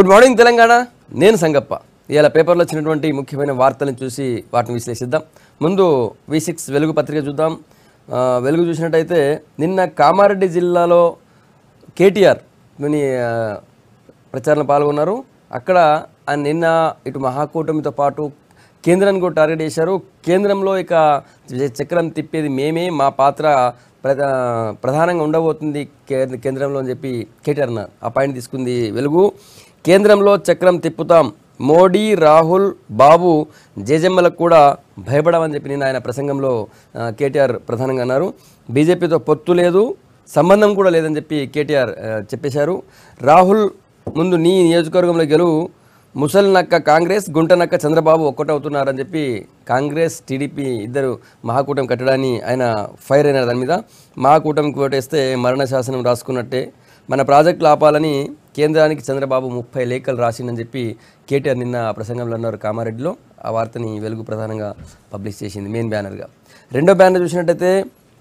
Good morning Telangana నేను సంగప్ప ఇవాళ పేపర్లో వచ్చినటువంటి ముఖ్యమైన వార్తలను చూసి వాటిని విశ్లేషిద్దాం ముందు వి సిక్స్ వెలుగు పత్రిక చూద్దాం ఆ, వెలుగు చూసినట్టయితే నిన్న కామారెడ్డి జిల్లాలో కేటీఆర్ కొన్ని ఆ, ప్రచారంలో పాల్గొన్నారు అక్కడ ఆ నిన్న ఇటు మహాకూటమితో పాటు కేంద్రాన్ని కూడా టార్గెట్ చేశారు కేంద్రంలో ఇక చక్రం తిప్పేది మేమే మా పాత్ర ప్రధా ప్రధానంగా ఉండబోతుంది కే- కేంద్రంలో అని చెప్పి కేటీఆర్ అన్నారు ఆ పాయింట్ తీసుకుంది వెలుగు కేంద్రంలో చక్రం తిప్పుతాం మోడీ రాహుల్ బాబు జేజమ్మలకు కూడా భయపడమని చెప్పి నేను ఆయన ప్రసంగంలో ఆ, కేటీఆర్ ప్రధానంగా అన్నారు బీజేపీతో పొత్తు లేదు సంబంధం కూడా లేదని చెప్పి కేటీఆర్ ఆ, చెప్పేశారు రాహుల్ ముందు నీ నియోజకవర్గంలో గెలువు ముసలి నక్క కాంగ్రెస్ గుంట నక్క చంద్రబాబు ఒక్కటవుతున్నారని చెప్పి కాంగ్రెస్ టీడీపీ ఇద్దరు మహాకూటమి కట్టడాన్ని ఆయన ఫైర్ అయినారు దాని మీద మహాకూటమికి ఓటేస్తే మరణ శాసనం రాసుకున్నట్టే మన ప్రాజెక్టులు ఆపాలని కేంద్రానికి చంద్రబాబు ముప్పై లేఖలు రాసిందని చెప్పి కేటీఆర్ నిన్న ప్రసంగంలో అన్నారు కామారెడ్డిలో ఆ వార్తని వెలుగు ప్రధానంగా పబ్లిష్ చేసింది మెయిన్ బ్యానర్గా రెండో బ్యానర్ చూసినట్టయితే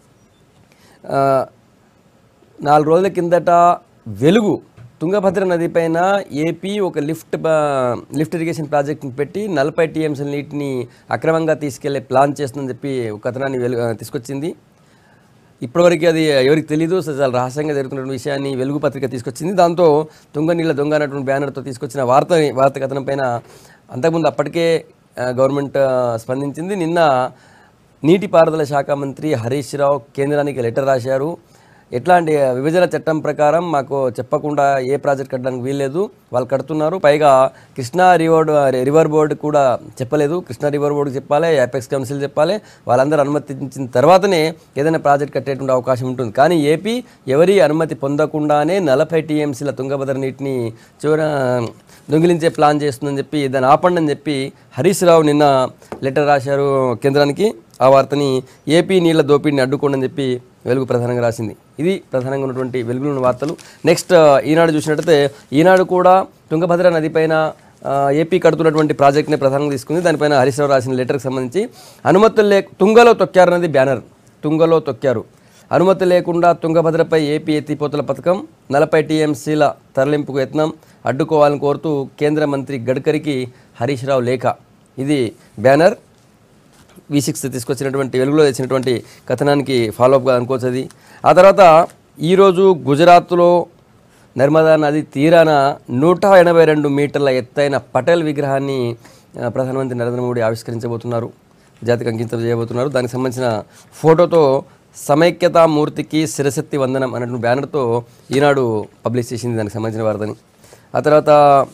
ఆ, నాలుగు రోజుల కిందట వెలుగు తుంగభద్ర నది పైన ఏపీ ఒక లిఫ్ట్ బా- లిఫ్ట్ ఇరిగేషన్ ప్రాజెక్ట్ని పెట్టి నలభై టీఎంసీల నీటిని అక్రమంగా తీసుకెళ్లే ప్లాన్ చేస్తుందని చెప్పి ఒక కథనాన్ని వెలు ఆ, తీసుకొచ్చింది ఇప్పటివరకు అది ఎవరికి తెలియదు సో చాలా రహస్యంగా జరుగుతున్న విషయాన్ని వెలుగు పత్రిక తీసుకొచ్చింది దాంతో తుంగ నీళ్ళ దొంగ అన్నటువంటి బ్యానర్తో తీసుకొచ్చిన వార్త వార్త కథనం పైన అంతకుముందు అప్పటికే ఆ, గవర్నమెంట్ ఆ, స్పందించింది నిన్న నీటిపారుదల శాఖ మంత్రి హరీష్ రావు కేంద్రానికి లెటర్ రాశారు ఎట్లాంటి విభజన చట్టం ప్రకారం మాకు చెప్పకుండా ఏ ప్రాజెక్ట్ కట్టడానికి వీల్లేదు వాళ్ళు కడుతున్నారు పైగా కృష్ణా రివర్ రివర్ బోర్డు కూడా చెప్పలేదు కృష్ణా రివర్ బోర్డుకి చెప్పాలి ఎపెక్స్ కౌన్సిల్ చెప్పాలి వాళ్ళందరూ అనుమతించిన తర్వాతనే ఏదైనా ప్రాజెక్ట్ కట్టేటువంటి అవకాశం ఉంటుంది కానీ ఏపీ ఎవరి అనుమతి పొందకుండానే నలభై టీఎంసీల తుంగభద్ర నీటిని చివర దొంగిలించే ప్లాన్ చేస్తుందని చెప్పి దాన్ని ఆపండి అని చెప్పి హరీష్ రావు నిన్న లెటర్ రాశారు కేంద్రానికి ఆ వార్తని ఏపీ నీళ్ల దోపిడిని అడ్డుకోండి అని చెప్పి వెలుగు ప్రధానంగా రాసింది ఇది ప్రధానంగా ఉన్నటువంటి వెలుగులో ఉన్న వార్తలు నెక్స్ట్ ఈనాడు చూసినట్టయితే ఈనాడు కూడా తుంగభద్ర నది పైన ఆ, ఏపీ కడుతున్నటువంటి ప్రాజెక్ట్ని ప్రధానంగా తీసుకుంది దానిపైన హరీష్ రావు రాసిన లెటర్కి సంబంధించి అనుమతులు లే తుంగలో తొక్కారన్నది బ్యానర్ తుంగలో తొక్కారు అనుమతి లేకుండా తుంగభద్రపై ఏపీ ఎత్తిపోతల పథకం నలభై టీఎంసీల తరలింపుకు యత్నం అడ్డుకోవాలని కోరుతూ కేంద్ర మంత్రి గడ్కరీకి హరీష్ రావు లేఖ ఇది బ్యానర్ వి సిక్స్ తీసుకొచ్చినటువంటి వెలుగులో తెచ్చినటువంటి కథనానికి ఫాలోఅప్గా అనుకోవచ్చు అది ఆ తర్వాత ఈరోజు గుజరాత్లో నర్మదా నది తీరాన నూట ఎనభై రెండు మీటర్ల ఎత్తైన పటేల్ విగ్రహాన్ని ఆ, ప్రధానమంత్రి నరేంద్ర మోడీ ఆవిష్కరించబోతున్నారు జాతికి అంకితం చేయబోతున్నారు దానికి సంబంధించిన ఫోటోతో సమైక్యతా మూర్తికి శిరశక్తి వందనం అన్నటువంటి బ్యానర్తో ఈనాడు పబ్లిష్ చేసింది దానికి సంబంధించిన వార్తని ఆ తర్వాత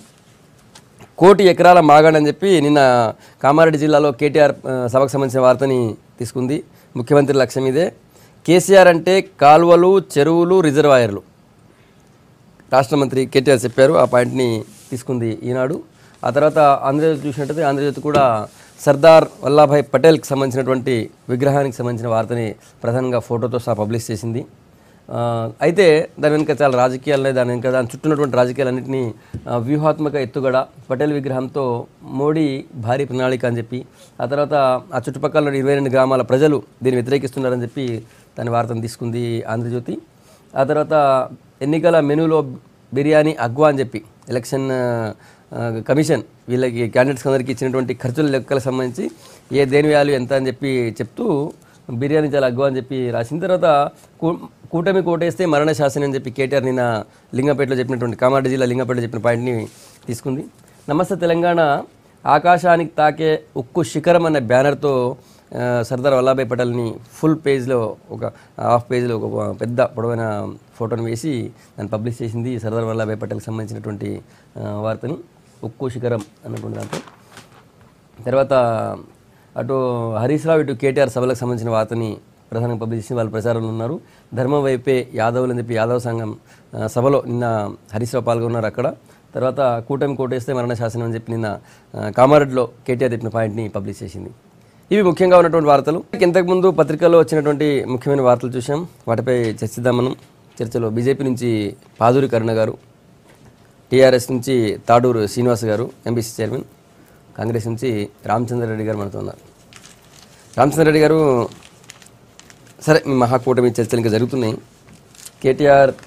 కోటి ఎకరాల మాగాణ్ అని చెప్పి నిన్న కామారెడ్డి జిల్లాలో కేటీఆర్ ఆ, సభకు సంబంధించిన వార్తని తీసుకుంది ముఖ్యమంత్రి లక్ష్యం ఇదే కేసీఆర్ అంటే కాలువలు చెరువులు రిజర్వాయర్లు రాష్ట్ర మంత్రి కేటీఆర్ చెప్పారు ఆ పాయింట్ని తీసుకుంది ఈనాడు ఆ తర్వాత ఆంధ్రజ్యోతి చూసినట్టయితే ఆంధ్రజ్యోతి కూడా సర్దార్ వల్లభాయ్ పటేల్కి సంబంధించినటువంటి విగ్రహానికి సంబంధించిన వార్తని ప్రధానంగా ఫోటోతో సహా పబ్లిష్ చేసింది ఆ, అయితే దాని వెనుక చాలా రాజకీయాలు ఉన్నాయి దాని వెనుక దాని చుట్టూ ఉన్నటువంటి రాజకీయాలన్నింటినీ ఆ, వ్యూహాత్మక ఎత్తుగడ పటేల్ విగ్రహంతో మోడీ భారీ ప్రణాళిక అని చెప్పి ఆ తర్వాత ఆ చుట్టుపక్కల ఇరవై రెండు గ్రామాల ప్రజలు దీన్ని వ్యతిరేకిస్తున్నారని చెప్పి దాని వార్తను తీసుకుంది ఆంధ్రజ్యోతి ఆ తర్వాత ఎన్నికల మెనూలో బిర్యానీ అగ్వా అని చెప్పి ఎలక్షన్ ఆ, కమిషన్ వీళ్ళకి క్యాండిడేట్స్ అందరికీ ఇచ్చినటువంటి ఖర్చుల లెక్కలకు సంబంధించి ఏ దేని వాల్యూ ఎంత అని చెప్పి చెప్తూ బిర్యానీ చాలా అగ్వా అని చెప్పి రాసిన తర్వాత కూ- కూటమి కోటేస్తే మరణ శాసనం అని చెప్పి కేటీఆర్ నిన్న లింగంపేటలో చెప్పినటువంటి కామారెడ్డి జిల్లా లింగంపేటలో చెప్పిన పాయింట్ని తీసుకుంది నమస్తే తెలంగాణ ఆకాశానికి తాకే ఉక్కు శిఖరం అనే బ్యానర్తో ఆ, సర్దార్ వల్లభాయ్ పటేల్ని ఫుల్ పేజ్లో ఒక హాఫ్ పేజ్లో ఒక పెద్ద పొడవైన ఫోటోని వేసి దాన్ని పబ్లిష్ చేసింది సర్దార్ వల్లభాయ్ పటేల్కి సంబంధించినటువంటి ఆ, వార్తని ఉక్కు శిఖరం అన్నటువంటి దాంట్లో తర్వాత అటు హరీష్ రావు ఇటు కేటీఆర్ సభలకు సంబంధించిన వార్తని ప్రధానంగా పబ్లిష్ చేసి వాళ్ళు ప్రచారంలో ఉన్నారు ధర్మం వైపే యాదవులు అని చెప్పి యాదవ సంఘం ఆ, సభలో నిన్న హరీష్ రావు పాల్గొన్నారు అక్కడ తర్వాత కూటమి కోటేస్తే మరణ శాసనం అని చెప్పి నిన్న ఆ, కామారెడ్డిలో కేటీఆర్ చెప్పిన పాయింట్ని పబ్లిష్ చేసింది ఇవి ముఖ్యంగా ఉన్నటువంటి వార్తలు ఇంతకుముందు పత్రికల్లో వచ్చినటువంటి ముఖ్యమైన వార్తలు చూసాం వాటిపై చర్చిద్దాం మనం చర్చలో బీజేపీ నుంచి పాదూరి కరుణ గారు టీఆర్ఎస్ నుంచి తాడూరు శ్రీనివాస్ గారు ఎంబీసీ చైర్మన్ కాంగ్రెస్ నుంచి రామచంద్రారెడ్డి గారు మనతో ఉన్నారు రామచంద్రారెడ్డి గారు సరే మీ మహాకూటమి చర్చలు ఇంకా జరుగుతున్నాయి కేటీఆర్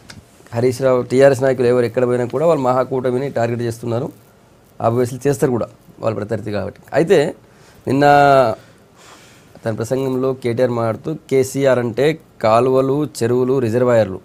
హరీష్ రావు టీఆర్ఎస్ నాయకులు ఎవరు ఎక్కడ పోయినా కూడా వాళ్ళు మహాకూటమిని టార్గెట్ చేస్తున్నారు ఆబ్వియస్లీ చేస్తారు కూడా వాళ్ళ ప్రత్యర్థి కాబట్టి అయితే నిన్న తన ప్రసంగంలో కేటీఆర్ మాట్లాడుతూ కేసీఆర్ అంటే కాలువలు చెరువులు రిజర్వాయర్లు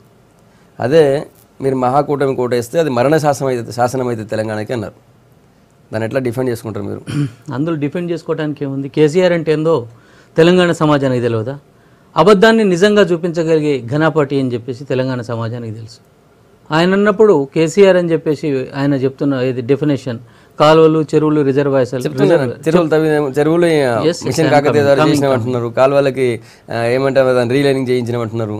అదే మీరు మహాకూటమి కోటేస్తే అది మరణ శాసనం అయితే శాసనం అయితే తెలంగాణకి అన్నారు దాన్ని ఎట్లా డిఫెండ్ చేసుకుంటారు మీరు అందులో డిఫెండ్ చేసుకోవడానికి ఏముంది కేసీఆర్ అంటే ఏందో తెలంగాణ సమాజానికి తెలియదా అబద్ధాన్ని నిజంగా చూపించగలిగే ఘనాపాటి అని చెప్పేసి తెలంగాణ సమాజానికి తెలుసు ఆయన అన్నప్పుడు కేసీఆర్ అని చెప్పేసి ఆయన చెప్తున్న ఇది డెఫినేషన్ కాలువలు చెరువులు రిజర్వాయర్స్ చెరువులు తవ్వి చెరువులు మిషన్ కాకతీయ ద్వారా చేసినామంటున్నారు కాలువలకి ఆ, ఏమంటారు దాన్ని రీలైనింగ్ చేయించినామంటున్నారు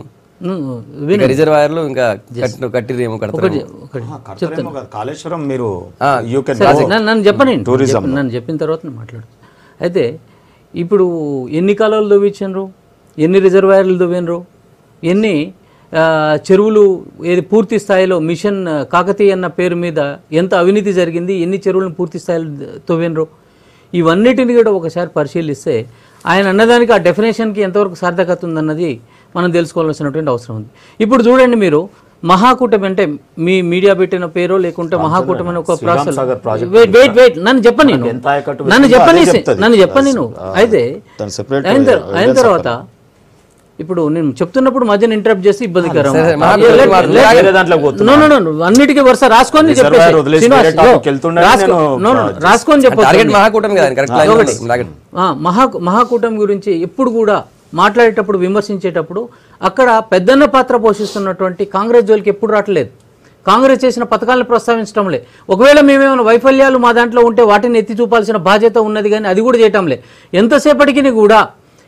ఇంకా రిజర్వాయర్లు ఇంకా కట్టి కట్టిరు ఏమో కడతారు ఒకటి కడతారేమో కాదు. కాళేశ్వరం మీరు యూ కెన్ సరే, నన్ను నన్ను చెప్పనండి చెప్ప- నన్ను చెప్పిన తర్వాత నేను మాట్లాడు అయితే ఇప్పుడు ఎన్ని కాలువలు దువ్వించరు ఎన్ని రిజర్వాయర్లు దువ్వినరు ఎన్ని ఆ, చెరువులు ఏది పూర్తి స్థాయిలో మిషన్ ఆ, కాకతీయ అన్న పేరు మీద ఎంత అవినీతి జరిగింది ఎన్ని చెరువులను పూర్తి స్థాయిలో తవ్వినరు ఇవన్నిటిని కూడా ఒకసారి పరిశీలిస్తే ఆయన అన్నదానికి ఆ డెఫినేషన్కి ఎంతవరకు సార్థకత ఉందన్నది మనం తెలుసుకోవాల్సినటువంటి అవసరం ఉంది ఇప్పుడు చూడండి మీరు మహాకూటమి అంటే మీ మీడియా పెట్టిన పేరో లేకుంటే మహాకూటమి అని ఒక process Sagar project wait wait wait నన్ను చెప్పని నేను ఎంత ఆయకట్టు నన్ను పెట్టిందో చెప్పని అదే చెప్తది. నన్ను చెప్పని నేను అయితే దాని separate అయిన తర్- అయిన తర్వాత ఇప్పుడు నేను చెప్తున్నప్పుడు మధ్యన ఇంటరప్ట్ చేసి ఇబ్బందికరం మహాకూటమి లే- వాడు లే- వేరే దాంట్లోకి పోతున్నా. No, no, no, no. అన్నిటికీ వరుస రాసుకొని రిజర్వాయర్ చెప్పేసి వదిలేసి శ్రీనివాస్, వేరే టాపిక్ వెళ్తుండగా రాసుకో- నేను no, no, రాసుకొని చెప్పొచ్చు టార్గెట్ మహాకూటమి కదా కరెక్ట్ టార్గెట్ ఆ, మహా మహాకూటమి గురించి ఎప్పుడు కూడా మాట్లాడేటప్పుడు విమర్శించేటప్పుడు అక్కడ పెద్దన్న పాత్ర పోషిస్తున్నటువంటి కాంగ్రెస్ జోలికి ఎప్పుడు రావట్లేదు కాంగ్రెస్ చేసిన పథకాలను ప్రస్తావించడం లే ఒకవేళ మేమేమైనా వైఫల్యాలు మా దాంట్లో ఉంటే వాటిని ఎత్తి చూపాల్సిన బాధ్యత ఉన్నది కానీ అది కూడా చేయటంలే ఎంతసేపటికి కూడా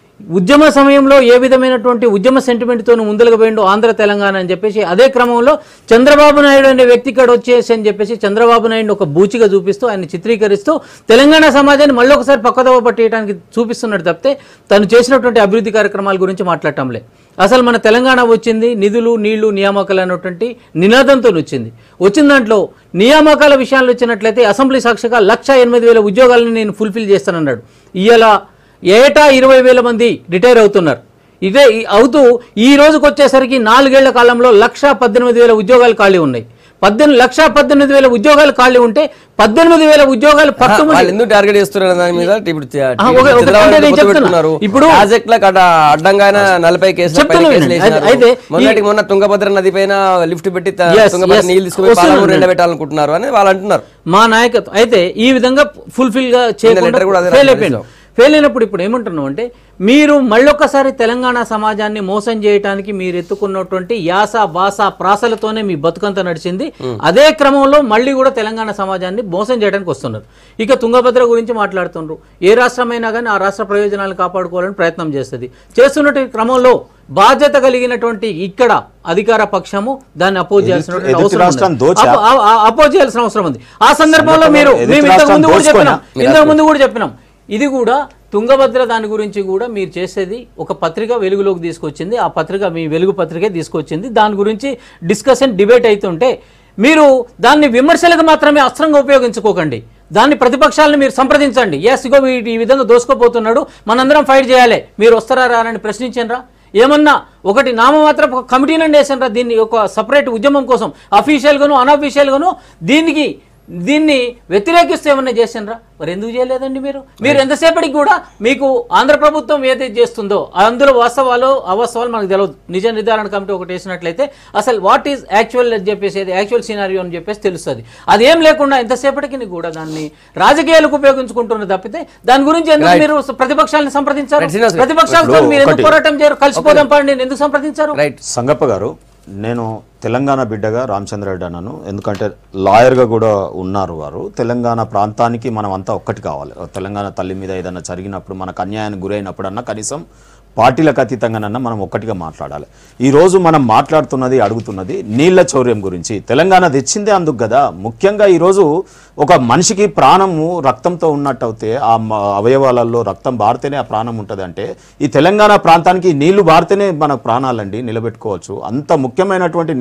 ఉద్యమ సమయంలో ఏ విధమైనటువంటి ఉద్యమ సెంటిమెంట్తో ముందుకు పోయిండో ఆంధ్ర తెలంగాణ అని చెప్పేసి అదే క్రమంలో చంద్రబాబు నాయుడు అనే వ్యక్తి ఇక్కడ వచ్చేసి అని చెప్పేసి చంద్రబాబు నాయుడు ఒక బూచిగా చూపిస్తూ ఆయన చిత్రీకరిస్తూ తెలంగాణ సమాజాన్ని మళ్ళీ ఒకసారి పక్కదోవ పట్టేయడానికి చూపిస్తున్నాడు తప్పితే తను చేసినటువంటి అభివృద్ధి కార్యక్రమాల గురించి మాట్లాడటంలే అసలు మన తెలంగాణ వచ్చింది నిధులు నీళ్లు నియామకాలు అనేటువంటి నినాదంతో వచ్చింది వచ్చిన దాంట్లో నియామకాల విషయాలు వచ్చినట్లయితే అసెంబ్లీ సాక్షిగా లక్ష ఎనిమిది వేల ఉద్యోగాలను నేను ఫుల్ఫిల్ చేస్తానన్నాడు ఇవాళ ఏటా ఇరవై వేల మంది రిటైర్ అవుతున్నారు ఇదే ఈ- అవుతూ ఈ రోజుకి వచ్చేసరికి నాలుగేళ్ల కాలంలో లక్ష పద్దెనిమిది వేల ఉద్యోగాలు ఖాళీ ఉన్నాయి పద్దెనిమిది లక్ష పద్దెనిమిది వేల ఉద్యోగాలు ఖాళీ ఉంటే పద్దెనిమిది వేల ఉద్యోగాలు పట్టుమని వాళ్ళు ఎందుకు టార్గెట్ చేస్తున్నారు దాని మీద ఇప్పుడు టి- ఆ, ఒక- ఒక చంద్రబాబు అంటే నేను గుర్తు చెప్తున్నా. పెట్టుకున్నారు. ఇప్పుడు- ప్రాజెక్టులకు అడ్డ అడ్డంగానే నలభై కేసులు పైన చెప్తున్నా కేసులు నేను. వేసినారు. అయితే ఈ- మొన్నటికి మొన్న తుంగభద్ర నది పైన లిఫ్ట్ పెట్టి త- Yes, తుంగభద్ర yes. నీళ్ళు తీసుకుపోయి వస్తున్నాను పాలమూరు నేను. ఎండబెట్టాలనుకుంటున్నారు అని వాళ్ళు అంటున్నారు మా నాయకత్వం అయితే ఈ విధంగా ఫుల్ఫిల్ గా చేయకుండా letter కూడా అదే ఫెయిల్ రాశారు. అయిపోయింది ఫెయిల్ అయినప్పుడు ఇప్పుడు ఏమంటున్నాం అంటే మీరు మళ్ళొక్కసారి తెలంగాణ సమాజాన్ని మోసం చేయడానికి మీరు ఎత్తుకున్నటువంటి యాస భాష ప్రాసలతోనే మీ బతుకంతా నడిచింది అదే క్రమంలో మళ్ళీ కూడా తెలంగాణ సమాజాన్ని మోసం చేయడానికి వస్తున్నారు ఇక తుంగభద్ర గురించి మాట్లాడుతున్నారు ఏ రాష్ట్రమైనా కానీ ఆ రాష్ట్ర ప్రయోజనాలు కాపాడుకోవాలని ప్రయత్నం చేస్తుంది చేస్తున్నటువంటి క్రమంలో బాధ్యత కలిగినటువంటి ఇక్కడ అధికార పక్షము దాన్ని అపోజ్ చేయాల్సినటువంటి ఎదుటి అవసరం రాష్ట్రాన్ని ఉంది. దోచా? అపో- ఆ- ఆ- అపోజ్ చేయాల్సిన అవసరం ఉంది ఆ సందర్భంలో మీరు ఎదుటి మేము ఇంతకు ముందు రాష్ట్రాన్ని కూడా చెప్పినాం దోచుకోనా? ఇంతకు ముందు కూడా చెప్పినాం ఇది కూడా తుంగభద్ర దాని గురించి కూడా మీరు చేసేది ఒక పత్రిక వెలుగులోకి తీసుకొచ్చింది ఆ పత్రిక మీ వెలుగు పత్రికే తీసుకొచ్చింది దాని గురించి డిస్కషన్ డిబేట్ అవుతుంటే మీరు దాన్ని విమర్శలకు మాత్రమే అస్త్రంగా ఉపయోగించుకోకండి దాన్ని ప్రతిపక్షాలను మీరు సంప్రదించండి ఎస్ ఇగో వీడు ఈ విధంగా దోసుకోపోతున్నాడు మనందరం ఫైట్ చేయాలి మీరు వస్తారా రారని ప్రశ్నించంరా ఏమన్నా ఒకటి నామమాత్రం ఒక కమిటీని వేసారా దీన్ని ఒక సపరేట్ ఉద్యమం కోసం అఫీషియల్గాను అన్అఫీషియల్గాను దీనికి దీన్ని వ్యతిరేకిస్తే ఏమన్నా చేసిండ్రా మరి ఎందుకు చేయలేదండి మీరు మీరు ఎంతసేపటికి కూడా మీకు ఆంధ్ర ప్రభుత్వం ఏదైతే చేస్తుందో అందులో వాస్తవాలు అవాస్తవాలు మనకు తెలియదు నిజ నిర్ధారణ కమిటీ ఒకటి వేసినట్లయితే అసలు వాట్ ఈజ్ యాక్చువల్ అని చెప్పేసి యాక్చువల్ సినారియో అని చెప్పేసి తెలుస్తుంది అదేం లేకుండా ఎంతసేపటికి కూడా దాన్ని రాజకీయాలకు ఉపయోగించుకుంటున్న తప్పితే దాని గురించి ఎందుకు మీరు ప్రతిపక్షాలను సంప్రదించారు Right, శ్రీనివాస్ గారు. ప్రతిపక్షాలతో ఇప్పుడు మీరు ఎందుకు ఒకటి- పోరాటం చేయరు కలిసిపోదాం పని నేను ఎందుకు సంప్రదించారు రైట్ సంగప్ప గారు నేను తెలంగాణ బిడ్డగా రామచంద్రరెడ్డి అన్నాను ఎందుకంటే లాయర్గా కూడా ఉన్నారు వారు తెలంగాణ ప్రాంతానికి మనం అంతా ఒక్కటి కావాలి తెలంగాణ తల్లి మీద ఏదైనా జరిగినప్పుడు మనకు అన్యాయానికి గురైనప్పుడు అన్నా కనీసం పార్టీలకు అతీతంగానన్నా మనం ఒక్కటిగా మాట్లాడాలి ఈ రోజు మనం మాట్లాడుతున్నది అడుగుతున్నది నీళ్ల చౌర్యం గురించి తెలంగాణ తెచ్చిందే అందుకు కదా ముఖ్యంగా ఈరోజు ఒక మనిషికి ప్రాణము రక్తంతో ఉన్నట్టు అయితే ఆ మ- అవయవాలలో రక్తం బారితేనే ఆ ప్రాణం ఉంటుంది అంటే ఈ తెలంగాణ ప్రాంతానికి నీళ్లు బారితేనే మన ప్రాణాలండి నిలబెట్టుకోవచ్చు అంత ముఖ్యమైనటువంటి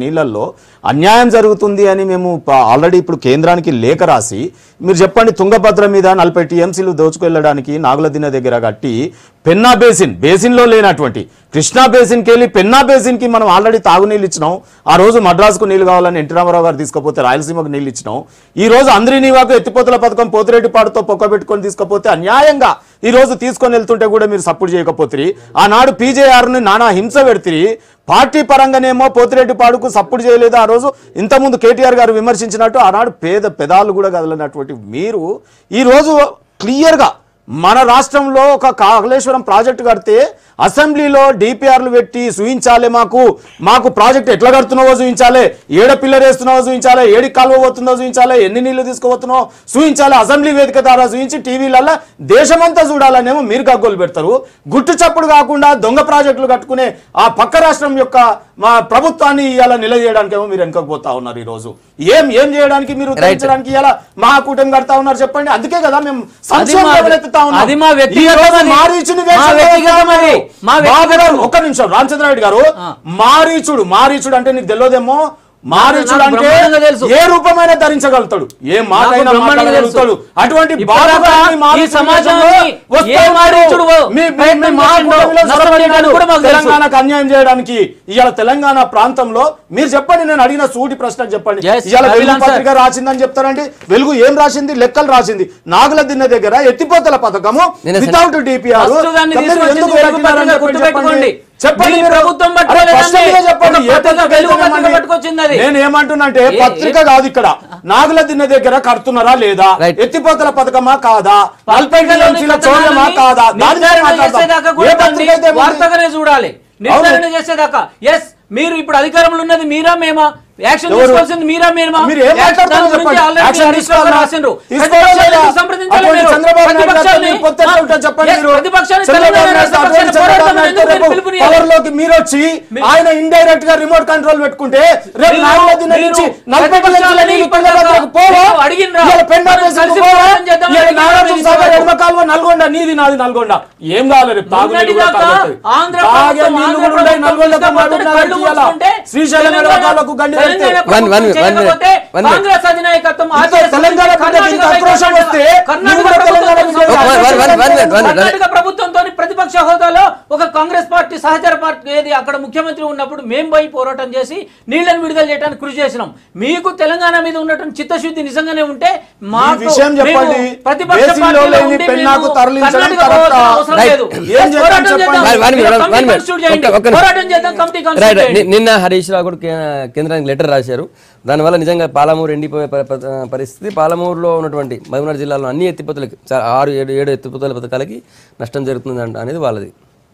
నీళ్ళల్లో అన్యాయం జరుగుతుంది అని మేము ప- ఆల్రెడీ ఇప్పుడు కేంద్రానికి లేఖ రాసి మీరు చెప్పండి తుంగభద్ర మీద నలభై టీఎంసీలు దోచుకెళ్ళడానికి నాగుల దిన దగ్గర కట్టి పెన్నా బేసిన్ బేసిన్లో లేనటువంటి కృష్ణా బేసిన్కి వెళ్ళి పెన్నా బేసిన్కి మనం ఆల్రెడీ తాగునీళ్ళు ఇచ్చినాం ఆ రోజు మద్రాసుకు నీళ్ళు కావాలని ఎన్టీ రామారావు గారు తీసుకపోతే రాయలసీమకు నీళ్ళు ఇచ్చినాం ఈ రోజు అందరి నీవాకు ఎత్తిపోతల పథకం పోతిరెడ్డిపాడుతో పొక్క పెట్టుకొని తీసుకపోతే అన్యాయంగా ఈ రోజు తీసుకొని వెళ్తుంటే కూడా మీరు సపోర్ట్ చేయకపోతే ఆనాడు పీజేఆర్ని నానా హింస పెడితే పార్టీ పరంగానేమో పోతిరెడ్డిపాడుకు సపోర్ట్ చేయలేదు ఆ రోజు ఇంతకుముందు కేటీఆర్ గారు విమర్శించినట్టు ఆనాడు పేద పెదాలు కూడా కదలనటువంటి మీరు ఈ రోజు క్లియర్గా మన రాష్ట్రంలో ఒక కాళేశ్వరం ప్రాజెక్టు కడితే అసెంబ్లీలో డిపిఆర్లు పెట్టి చూయించాలి మాకు మాకు ప్రాజెక్ట్ ఎట్లా కడుతున్నావో చూయించాలి ఏడ పిల్లర్ వేస్తున్నావో చూయించాలి ఏడి కాలువ పోతుందో చూయించాలి ఎన్ని నీళ్లు తీసుకుపోతున్నావో చూయించాలి అసెంబ్లీ వేదిక ద్వారా చూయించి టీవీలలో దేశమంతా చూడాలనేమో మీరు గగ్గోలు పెడతారు గుట్టు చప్పుడు కాకుండా దొంగ ప్రాజెక్టులు కట్టుకునే ఆ పక్క రాష్ట్రం యొక్క మా ప్రభుత్వాన్ని ఇవాళ నిలదీయడానికేమో మీరు వెనకపోతా ఉన్నారు ఈ రోజు ఏం ఏం చేయడానికి మీరు ఉద్ధరించడానికి ఇలా మహాకూటమి కడతా ఉన్నారు చెప్పండి అందుకే కదా మేము సంక్షేమ మా- లేవనెత్తుతా ఉన్నాం. అది మా ఈ వ్యక్తిగతం రోజు అది. మారీచుని మా వేషంలో వ్యక్తిగతం అది. మా బాబు వ్యక్తిగతం. గారు, ఒక్క నిమిషం రామచంద్రారెడ్డి గారు మారీచుడు మారీచుడు అంటే నీకు తెలియదేమో మారీచుడు నాకు అంటే బ్రహ్మాండంగా తెలుసు. ఏ రూపమైన ధరించగలుగుతాడు ఏ మాట నాకు అయినా బ్రహ్మాండంగా మాట్లాడగలుగుతాడు తెలుసు. అటువంటి ఇప్పటిదాకా బాబు గారిని ఈ మారీచుడి సమాజాన్ని వేషంలో వస్తూ ఏ మారీచుడు ఉన్నారు. మీ- మీ- మీ ప్రయత్నం మహాకూటమిలో చేసిండో నష్టం సొరబడినాడు. కూడా మాకు తెలుసు. తెలంగాణకు అన్యాయం చేయడానికి ఇవాళ తెలంగాణ ప్రాంతంలో మీరు చెప్పండి నేను అడిగిన సూటి ప్రశ్న చెప్పండి Yes, ఇవాళ I will వెలుగు answer. పత్రిక రాసిందని చెప్తారండి వెలుగు ఏం రాసింది లెక్కలు రాసింది నాగుల దిన్న దగ్గర ఎత్తిపోతల పథకము నేను వితౌట్ డిపిఆర్ ఫస్ట్ దాన్ని తీసుకొచ్చింది వెలుగు పత్రిక గుర్తుపెట్టుకోండి. చెప్పండి మీ మీరు. ప్రభుత్వం అరే పట్టుకోలేదండి. స్పష్టంగా చెప్పండి. ఒక ఏ పత్రిక పత్రిక వెలుగు పత్రిక తెలమండి? పట్టుకొచ్చింది అది. నేను ఏమంటున్నంటే ఏ- పత్రిక కాదు ఇక్కడ నాగుల దిన్న దగ్గర కడుతున్నారా లేదా Right. ఎత్తిపోతల పథకమా కాదా నలభై పత్రికలోని టీఎంసీల చోర్యమా కథనాన్ని కాదా దాని గురించి నిర్ధారణ మాట్లాడదాం. చేసేదాకా ఏ కూడా పత్రిక అయితే దాన్ని ఉంది? వార్తగానే చూడాలి నిర్ధారణ చేసేదాకా ఎస్ మీరు ఇప్పుడు అధికారంలో ఉన్నది మీరా మేమా యాక్షన్ ఎవరు? తీసుకోవాల్సింది మీరా మేమా మీరు ఏం యాక్షన్ మాట్లాడుతున్నారో దాని గురించి చెప్పండి. already యాక్షన్ హరీష్ రావు గారు తీసుకోవాలా? రాసిండ్రు. తీసుకోవాలా ప్రతిపక్షాన్ని లేదా? ఎందుకు సంప్రదించాలి అటువంటి మీరు? చంద్రబాబు నాయుడు గారితో ప్రతిపక్షాన్ని- మీరు పొత్తు ఎట్లా చెప్పండి Yes, మీరు. ప్రతిపక్షాన్ని చంద్రబాబు తెలంగాణ నాయుడు రాష్ట్ర అటువంటి పక్షాన్ని చంద్రబాబు పోరాటం నాయుడు ఎందుకు రేపు పిలుపునియ్యాలి? పవర్లోకి మీరు వచ్చి ఆయన ఇండైరెక్ట్ గా రిమోట్ కంట్రోల్ పెట్టుకుంటే రేపు మీరు- నాలుగో దిన మీరు నుంచి నలభై ప్రతిపక్షాలని నీళ్ళు ఇప్పుడు తుంగభద్రకు పోవా? మీరు అడిగినరా? ఇవాళ పెండా మనం బేసిన్కు కలిసి పోవా? పోరాటం చేద్దామని ఇవాళ అడిగినరా? నాగార్జున మీరు సాగర్ ఇవ్వరు. ఎడమ కాలువ నల్గొండ నీది నాది నల్గొండ ఏం కావాలి రేపు తాగునీళ్ళు కూడా మొన్నటిదాకా తాగొస్తుంది. ఆంధ్ర తాగే ప్రభుత్వం, నీళ్లు ఆంధ్ర కూడా ఉన్నాయి ప్రభుత్వం నల్గొండకు ఇష్టం మహబూబ్ వచ్చినట్టు నగర్కి కళ్ళు ఇవాళ. మూసుకుంటే శ్రీశైలం ఎడమ తెలంగాణ- కాలువకు గండి పెడితే తెలంగాణ One- one- ప్రభుత్వం one minute. చేయకపోతే One minute. కాంగ్రెస్ అధినాయకత్వం ఇంత ఆర్ఎస్ఎస్ తెలంగాణ నుంచి బిడ్డకి ఇంత కర్ణాటక ఆక్రోశం వస్తే కర్ణాటక నువ్వు కూడా తెలంగాణ ప్రభుత్వం బిడ్డకి ఒక- one- one- one minute, one minute. Karnataka ప్రభుత్వంతో ప్రతిపక్ష హోదాలో ఒక కాంగ్రెస్ పార్టీ సహచర పార్టీ ఏది అక్కడ ముఖ్యమంత్రి ఉన్నప్పుడు మేము పోయి పోరాటం చేసి నీళ్లను విడుదల చేయడానికి కృషి చేసినాం మీకు తెలంగాణ మీద ఉన్నటువంటి చిత్తశుద్ధి నిజంగానే ఉంటే మాకు విషయం మేము చెప్పండి. ప్రతిపక్ష బేసిన్లో పార్టీలో లేని ఉండి పెన్నాకు మేము తరలించడం కర్ణాటక కరెక్టా? పోవాల్సిన అవసరం Right. లేదు. ఏం చేద్దాం పోరాటం చెప్పండి. చేద్దాం. One- one minute, మీరు one కమిటీ minute. కాన్స్టిట్యూట్ చేయండి. ఒక్క- ఒక్క నిమిషం. పోరాటం చేద్దాం కమిటీ రైట్ కాన్స్టిట్యూట్ రైట్. చేయండి. ని- నిన్న హరీష్ రావు కూడా కే- కేంద్రానికి లెటర్ రాశారు దానివల్ల నిజంగా పాలమూరు ఎండిపోయే ప- ప- పరిస్థితి పాలమూరులో ఉన్నటువంటి మహబూబ్నగర్ జిల్లాలో అన్ని ఎత్తిపోతలకి చా- ఆరు ఏడు ఏడు ఎత్తిపోతల పథకాలకి నష్టం జరుగుతుంది అంట అనేది వాళ్ళది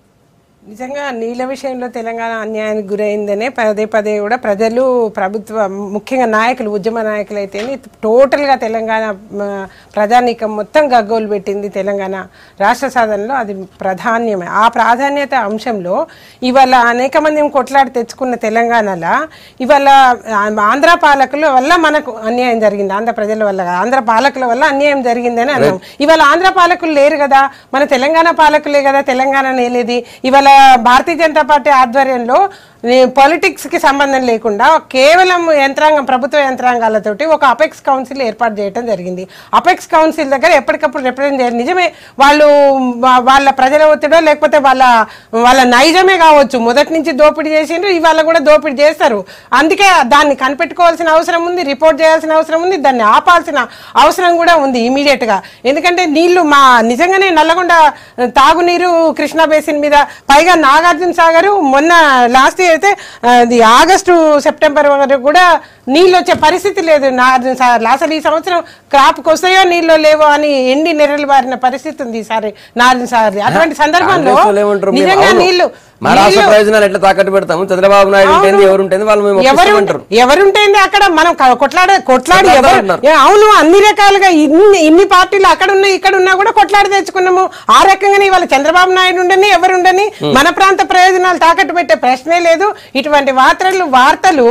నిజంగా నీళ్ళ విషయంలో తెలంగాణ అన్యాయానికి గురైందనే పదే పదే కూడా ప్రజలు ప్రభుత్వ ముఖ్యంగా నాయకులు ఉద్యమ నాయకులు అయితేనే టోటల్గా తెలంగాణ మ, ప్రజానీకం మొత్తం గగ్గోలు పెట్టింది తెలంగాణ రాష్ట్ర సాధనలో అది ప్రాధాన్యమే ఆ ప్రాధాన్యత అంశంలో ఇవాళ అనేక మంది కొట్లాడి తెచ్చుకున్న తెలంగాణలో ఇవాళ ఆ, ఆంధ్ర పాలకుల వల్ల మనకు అన్యాయం జరిగింది ఆంధ్ర ప్రజల వల్ల కాదు. ఆంధ్ర పాలకుల వల్ల అన్యాయం జరిగిందని అన్నాం ఇవాళ ఆంధ్ర పాలకులు లేరు కదా మన తెలంగాణ పాలకులే కదా తెలంగాణ నేలేది ఇవాళ భారతీయ జనతా పార్టీ ఆధ్వర్యంలో పాలిటిక్స్ కి సంబంధం లేకుండా కేవలం యంత్రాంగం ప్రభుత్వ యంత్రాంగాలతోటి ఒక అపెక్స్ కౌన్సిల్ ఏర్పాటు చేయడం జరిగింది అపెక్స్ కౌన్సిల్ దగ్గర ఎప్పటికప్పుడు రిప్రజెంట్ చేయాలి నిజమే వాళ్ళు వా- వాళ్ళ ప్రజల ఒత్తిడో లేకపోతే వాళ్ళ వాళ్ళ నైజమే కావచ్చు మొదటి నుంచి దోపిడీ చేసిండ్రు ఇవాళ కూడా దోపిడీ చేస్తారు అందుకే దాన్ని కనిపెట్టుకోవాల్సిన అవసరం ఉంది రిపోర్ట్ చేయాల్సిన అవసరం ఉంది దాన్ని ఆపాల్సిన అవసరం కూడా ఉంది ఇమీడియట్ గా ఎందుకంటే నీళ్లు మా నిజంగానే నల్లగొండ తాగునీరు కృష్ణా బేసిన్ మీద పైగా నాగార్జున సాగర్ మొన్న లాస్ట్ ఇయర్ అయితే ఆ, అది ఆగస్టు సెప్టెంబర్ వరకు కూడా నీళ్ళు వచ్చే పరిస్థితి లేదు నాగార్జున సాగర్ అసలు ఈ సంవత్సరం క్రాప్కి వస్తాయో నీళ్ళు లేవో అని ఎండి నెర్రలు బారిన పరిస్థితి ఉంది ఈసారి నాగార్జున సాగర్ అటువంటి సందర్భంలో కాంగ్రెస్ వాళ్ళు ఏమంటారు? మేము నిజంగా అవును. నీళ్లు మా రాష్ట్ర నీళ్లు- ప్రయోజనాలు ఎట్లా తాకట్టు పెడతాము చంద్రబాబు నాయుడు ఉంటుంది అవును. ఎవరు ఉంటుంది వాళ్ళు మేము ఎవరు ఒప్పిస్తామంటారు ఎవరుంటుంది అక్కడ మనం క- కొట్లాడే కొట్లాడి ఎవరు కొట్లాడతారు ఏ, అవును అన్ని రకాలుగా ఇన్ని ఇన్ని పార్టీలు అక్కడ ఉన్నా ఇక్కడ ఉన్నా కూడా కొట్లాడి తెచ్చుకున్నాము ఆ రకంగానే ఇవాళ చంద్రబాబు నాయుడు ఉండని ఎవరు ఉండని మన ప్రాంత ప్రయోజనాలు తాకట్టు పెట్టే ప్రశ్నే లేదు ఇటువంటి వార్తలు వార్తలు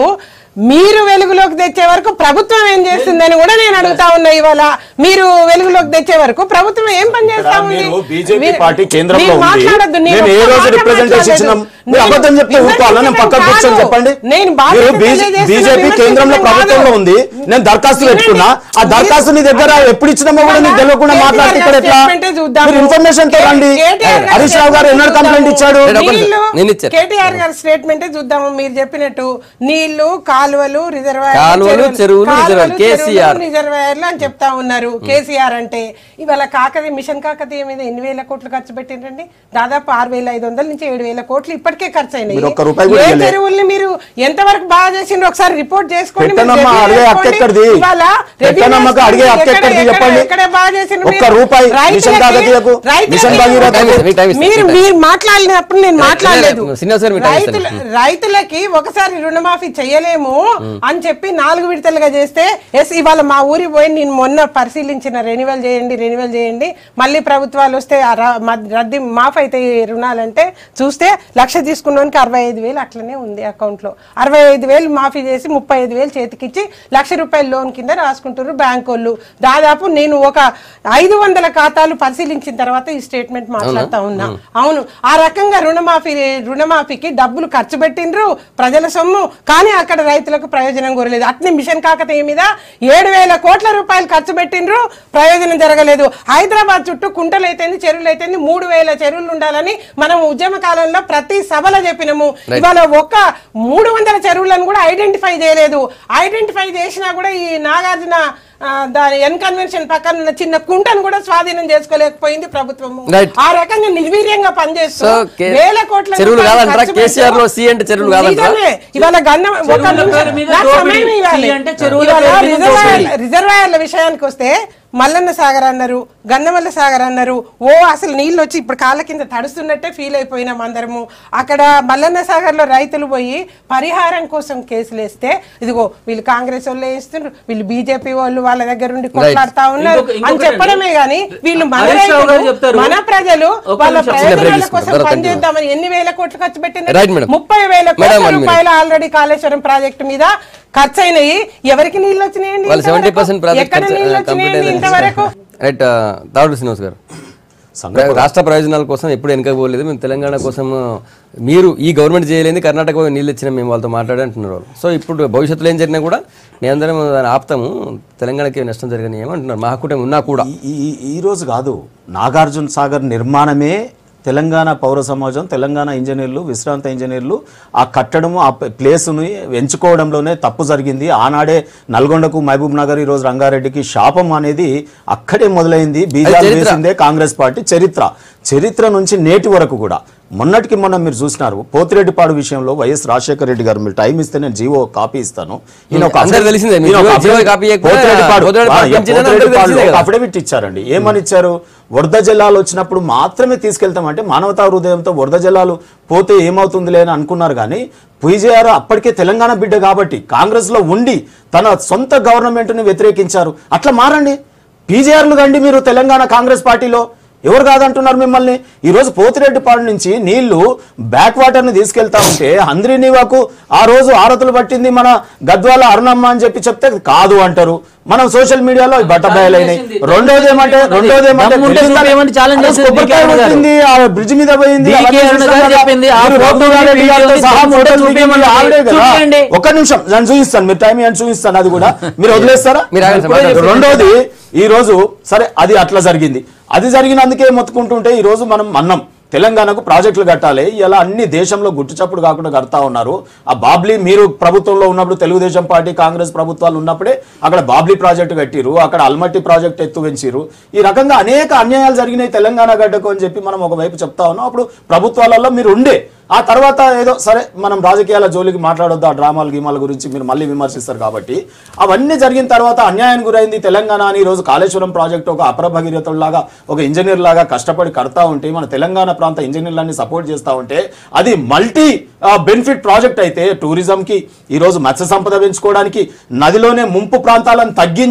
మీరు వెలుగులోకి తెచ్చే వరకు ప్రభుత్వం ఏం చేస్తుందని కూడా నేను అడుగుతా ఉన్నా ఇవాళ మీరు వెలుగులోకి తెచ్చే వరకు ప్రభుత్వం ఏం పని చేస్తా ఉంది మీరు బీజేపీ మీరు- పార్టీ కేంద్రంలో మీరు ఉంది మాట్లాడొద్దు, నేను మేము ఏ ఒక్క రోజు మాట రిప్రజెంటేషన్ మాట్లాడలేదు. ఇచ్చినాం మీరు నేను అబద్ధం చెప్తే ఊరుకోవాలా నేను పక్కకు కూర్చొని కాదు. చెప్పండి నేను బాధ్యత మీరు తెలియజేస్తున్నా, బీజేపీ విమర్శించడం కేంద్రంలో కాదు. ప్రభుత్వంలో ఉంది నేను దరఖాస్తు వినండి. పెట్టుకున్నా ఆ దరఖాస్తు నీ దగ్గర ఎప్పుడు ఇచ్చినామో కూడా నీకు తెలియకుండా కేటీఆర్ మాట్లాడితే ఇక్కడ ఎట్లా స్టేట్మెంటే చూద్దాము. మీరు ఇన్ఫర్మేషన్ తో రండి కేటీఆర్ గారి హరీష్ రావు గారు ఎన్నో స్టేట్మెంటే కంప్లైంట్ ఇచ్చాడు నేను ఒక్క నిమిషం. నీళ్లు నేను ఇచ్చాను. కేటీఆర్ గారి స్టేట్మెంట్ చూద్దాము మీరు చెప్పినట్టు నీళ్లు కాలువలు రిజర్వాయర్లు కాలువలు, చెరువులు, రిజర్వాయర్లు. కేసీఆర్. రిజర్వాయర్లు అని చెప్తా ఉన్నారు కేసీఆర్ అంటే ఇవాళ కాకతీయ మిషన్ కాకతీయ మీద ఎన్ని వేల కోట్లు ఖర్చు పెట్టిండ్రండి దాదాపు ఆరు వేల ఐదు వందల నుంచి ఏడు వేల కోట్లు ఇప్పటికే ఖర్చు అయినాయి మీరు ఒక్క రూపాయి కూడా ఏ ఇవ్వలే. చెరువుల్ని మీరు ఎంతవరకు బాగా చేసిండ్రు ఒకసారి రిపోర్ట్ చేసుకోండి మీరు పెట్టనమ్మా, review అడిగే హక్కు చేసుకోండి. ఎక్కడిది? ఇవాళ review పెట్టనమ్మకు అడిగే హక్కు ఎక్కడ- ఎక్కడిది ఎక్కడ- చెప్పండి? ఎక్కడ బాగా చేసిండ్రు ఒక్క మీరు? రూపాయి రైతులకి- మిషన్ కాకతీయకు, రైతులకి- మిషన్ భగీరథకు. టైం ఇస్తాను, మీకు టైం ఇస్తాను, మీరు మీకు టైం మీరు మాట్లాడినప్పుడు నేను మాట్లాడలేదు లేదు, శ్రీనివాస్ గారు మీకు టైం రైతుల రైతులకి ఒకసారి రుణమాఫీ చేయలేము అని చెప్పి నాలుగు విడతలుగా చేస్తే ఎస్ ఇవాళ మా ఊరి పోయి నేను మొన్న పరిశీలించిన రెన్యువల్ చేయండి రెన్యువల్ చేయండి మళ్ళీ ప్రభుత్వాలు వస్తే ఆ ర- మ- రద్దీ మాఫ్ అయితే ఈ రుణాలంటే చూస్తే లక్ష తీసుకున్నోనికి అరవై ఐదు వేలు అట్లనే ఉంది అకౌంట్ లో అరవై ఐదు వేలు మాఫీ చేసి ముప్పై ఐదు వేలు చేతికిచ్చి లక్ష రూపాయల లోన్ కింద రాసుకుంటారు బ్యాంక్ వాళ్ళు దాదాపు నేను ఒక ఐదు వందల ఖాతాలు పరిశీలించిన తర్వాత ఈ స్టేట్మెంట్ మాట్లాడుతా ఉన్నా అవును ఆ రకంగా రుణమాఫీ రుణమాఫీకి డబ్బులు ఖర్చు పెట్టిండ్రు ప్రజల సొమ్ము కానీ అక్కడ రైతులకు ప్రయోజనం కోరలేదు అట్నే మిషన్ కాకతీయ మీద ఏడు వేల కోట్ల రూపాయలు ఖర్చు పెట్టిండ్రు ప్రయోజనం జరగలేదు హైదరాబాద్ చుట్టూ కుంటలు అయితేంది చెరువులు అయితేంది మూడు వేల చెరువులు ఉండాలని మనం ఉద్యమ కాలంలో ప్రతి సభలో చెప్పినాము ఇవాళ ఒక్క మూడు వందల చెరువులను కూడా ఐడెంటిఫై చేయలేదు ఐడెంటిఫై చేసినా కూడా ఈ నాగార్జున ఆ, దాని ఎన్ కన్వెన్షన్ పక్కన ఉన్న చిన్న కుంటను కూడా స్వాధీనం చేసుకోలేకపోయింది ప్రభుత్వము Right. ఆ రకంగా నిర్వీర్యంగా పనిచేస్తూ So, కే- వేల కోట్ల చెరువులు రూపాయలు కాదంటారా? ఖర్చు కేసీఆర్ లో పెట్టారు. సి అంటే చెరువులు కాదంటారా? నిజమే. ఇవాళ గన్నం ఒక చెరువుల నిమిషం. పేరు మీద నాకు దోపిడీ. సమయం ఇవ్వాలి. సి అంటే చెరువుల ఇవాళ పేరు మీద రిజర్వాయర్ల- దోపిడీ. రిజర్వాయర్ల విషయానికి వస్తే మల్లన్న సాగర్ అన్నారు గన్నమల్ల సాగర్ అన్నారు ఓ అసలు నీళ్ళు వచ్చి ఇప్పుడు కాళ్ళ కింద తడుస్తున్నట్టే ఫీల్ అయిపోయినాం అందరము అక్కడ మల్లన్న సాగర్ లో రైతులు పోయి పరిహారం కోసం కేసులు వేస్తే ఇదిగో వీళ్ళు కాంగ్రెస్ వాళ్ళు వేస్తున్నారు వీళ్ళు బీజేపీ వాళ్ళు వాళ్ళ దగ్గర నుండి కొట్లాడుతా ఉన్నారు ఇంకొక- అని ఇంకొకటి చెప్పడమే గాని వీళ్ళు మన హరీష్ రావు గారు రైతులు, చెప్తారు. మన ప్రజలు ఒక్క వాళ్ళ నిమిషం. చిన్న break ప్రయోజనాల తీసుకుందాం. కోసం తర్వాత పనిచేద్దామని ఎన్ని వేల కోట్లు ఖర్చు Right, పెట్టింది madam. ముప్పై వేల Madam, కోట్ల one minute. రూపాయలు ఆల్రెడీ కాళేశ్వరం ప్రాజెక్టు మీద ఖర్చు అయినాయి ఎవరికి నీళ్ళు వచ్చినాయండి వాళ్ళు సెవెంటీ ఇంతవరకు? పర్సెంట్ ప్రాజెక్ట్ ఎక్కడ నీళ్ళు వచ్చినాయండి ఇంతవరకు రైట్ తాడు శ్రీనివాస్ గారు సంగతి రాష్ట్ర ప్రయోజనాల కోసం ఎప్పుడు వెనక పోలేదు మేము తెలంగాణ కోసం మీరు ఈ గవర్నమెంట్ చేయలేని కర్ణాటక నీళ్ళు ఇచ్చిన మేము వాళ్ళతో మాట్లాడి అంటున్నారు వాళ్ళు సో ఇప్పుడు భవిష్యత్తులో ఏం జరిగినా కూడా మేమందరం దాన్ని ఆపుతాము తెలంగాణకి నష్టం జరగని ఏమంటున్నారు మా కూటమి ఉన్నా కూడా ఈ- ఈ ఈ రోజు కాదు నాగార్జున సాగర్ నిర్మాణమే తెలంగాణ పౌర సమాజం తెలంగాణ ఇంజనీర్లు విశ్రాంత ఇంజనీర్లు ఆ కట్టడము ఆ ప్లేస్ ప్లేస్ని ఎంచుకోవడంలోనే తప్పు జరిగింది ఆనాడే నల్గొండకు మహబూబ్ నగర్ ఈరోజు రంగారెడ్డికి శాపం అనేది అక్కడే మొదలైంది బీజేపీ చరిత్ర. వేసిందే కాంగ్రెస్ పార్టీ చరిత్ర చరిత్ర నుంచి నేటి వరకు కూడా మొన్నటికి మొన్న మీరు చూసినారు పోతిరెడ్డిపాడు విషయంలో వైఎస్ రాజశేఖర రెడ్డి గారు మీరు టైం ఇస్తే నేను జీవో కాపీ ఇస్తాను ఈయన ఒక అందరికీ తెలిసిందే. మీరు ఈయన ఒక జీవో కాపీ ఇవ్వకపోతే పోతిరెడ్డిపాడు పోతిరెడ్డిపాడు ఆ, పెంచినని అందరికీ పోతిరెడ్డిపాడులో తెలిసిందే ఒక కదా. అఫిడవిట్ ఇచ్చారండి ఏమని ఇచ్చారు వరద జలాలు వచ్చినప్పుడు మాత్రమే తీసుకెళ్తామంటే మానవతా హృదయంతో వరద జలాలు పోతే ఏమవుతుందిలే అని అనుకున్నారు కానీ పుయిజేఆర్ అప్పటికే తెలంగాణ బిడ్డ కాబట్టి కాంగ్రెస్ లో ఉండి తన సొంత గవర్నమెంట్ ని వ్యతిరేకించారు అట్లా మారండి పీజేఆర్లు కండి మీరు తెలంగాణ కాంగ్రెస్ పార్టీలో ఎవరు కాదంటున్నారు మిమ్మల్ని ఈ రోజు పోతిరెడ్డిపాడు నుంచి నీళ్లు బ్యాక్ వాటర్ ని తీసుకెళ్తా ఉంటే హంద్రీనివాకు ఆ రోజు ఆరతులు పట్టింది మన గద్వాల అరుణమ్మ అని చెప్పి చెప్తే కాదు అంటారు మనం సోషల్ మీడియాలో బట్టబయలైనాయి రెండోది ఏమంటే రెండోది ఏమంటే దమ్ముంటే బ్రిడ్జి మీద- ఏమంటే challenge అరే చేసేది కొబ్బరికాయ బీకే అరుణ గారు. కొట్టింది, ఆ బ్రిడ్జి మీద పోయింది బీకే అవన్నీ అరుణ చూస్తాం గారు కదా. చెప్పింది, ఆ మీరు ఫోటో రాహుల్ గాంధీ వీడియో గారితో ఉంది, సహా దమ్ముంటే ఫోటోలు చూపించమని దిగింది ఆవిడే కదా. చూపించండి. ఒక్క నిమిషం నేను చూపిస్తాను మీరు టైం అని చూపిస్తాను అది కూడా మీరు వదిలేస్తారా మీరు ఆగండి సార్, మాట్లాడండి. రెండోది ఈ రోజు సరే అది అట్లా జరిగింది అది జరిగినందుకే మొత్తుకుంటుంటే ఈ రోజు మనం అన్నం తెలంగాణకు ప్రాజెక్టులు కట్టాలి ఇలా అన్ని దేశంలో గుట్టుచప్పుడు కాకుండా కడతా ఉన్నారు ఆ బాబ్లీ మీరు ప్రభుత్వంలో ఉన్నప్పుడు తెలుగుదేశం పార్టీ కాంగ్రెస్ ప్రభుత్వాలు ఉన్నప్పుడే అక్కడ బాబ్లీ ప్రాజెక్టు కట్టిరు అక్కడ అల్మట్టి ప్రాజెక్ట్ ఎత్తు పెంచిరు ఈ రకంగా అనేక అన్యాయాలు జరిగినాయి తెలంగాణ గడ్డకు అని చెప్పి మనం ఒకవైపు చెప్తా ఉన్నాం అప్పుడు ప్రభుత్వాలలో మీరు ఉండే ఆ తర్వాత ఏదో సరే మనం రాజకీయాల జోలికి మాట్లాడొద్దు ఆ డ్రామాలు గీమాల గురించి మీరు మళ్ళీ విమర్శిస్తారు కాబట్టి అవన్నీ జరిగిన తర్వాత అన్యాయానికి గురైంది తెలంగాణ అని ఈ రోజు కాళేశ్వరం ప్రాజెక్ట్ ఒక అపర భగీరథుల్లాగా ఒక ఇంజనీర్ లాగా కష్టపడి కడతా ఉంటే మన తెలంగాణ ప్రాంత ఇంజనీర్లన్నీ సపోర్ట్ చేస్తా ఉంటే అది మల్టీ బెనిఫిట్ ప్రాజెక్ట్ అయితే టూరిజంకి ఈ రోజు మత్స్య సంపద పెంచుకోవడానికి నదిలోనే ముంపు ప్రాంతాలను తగ్గించి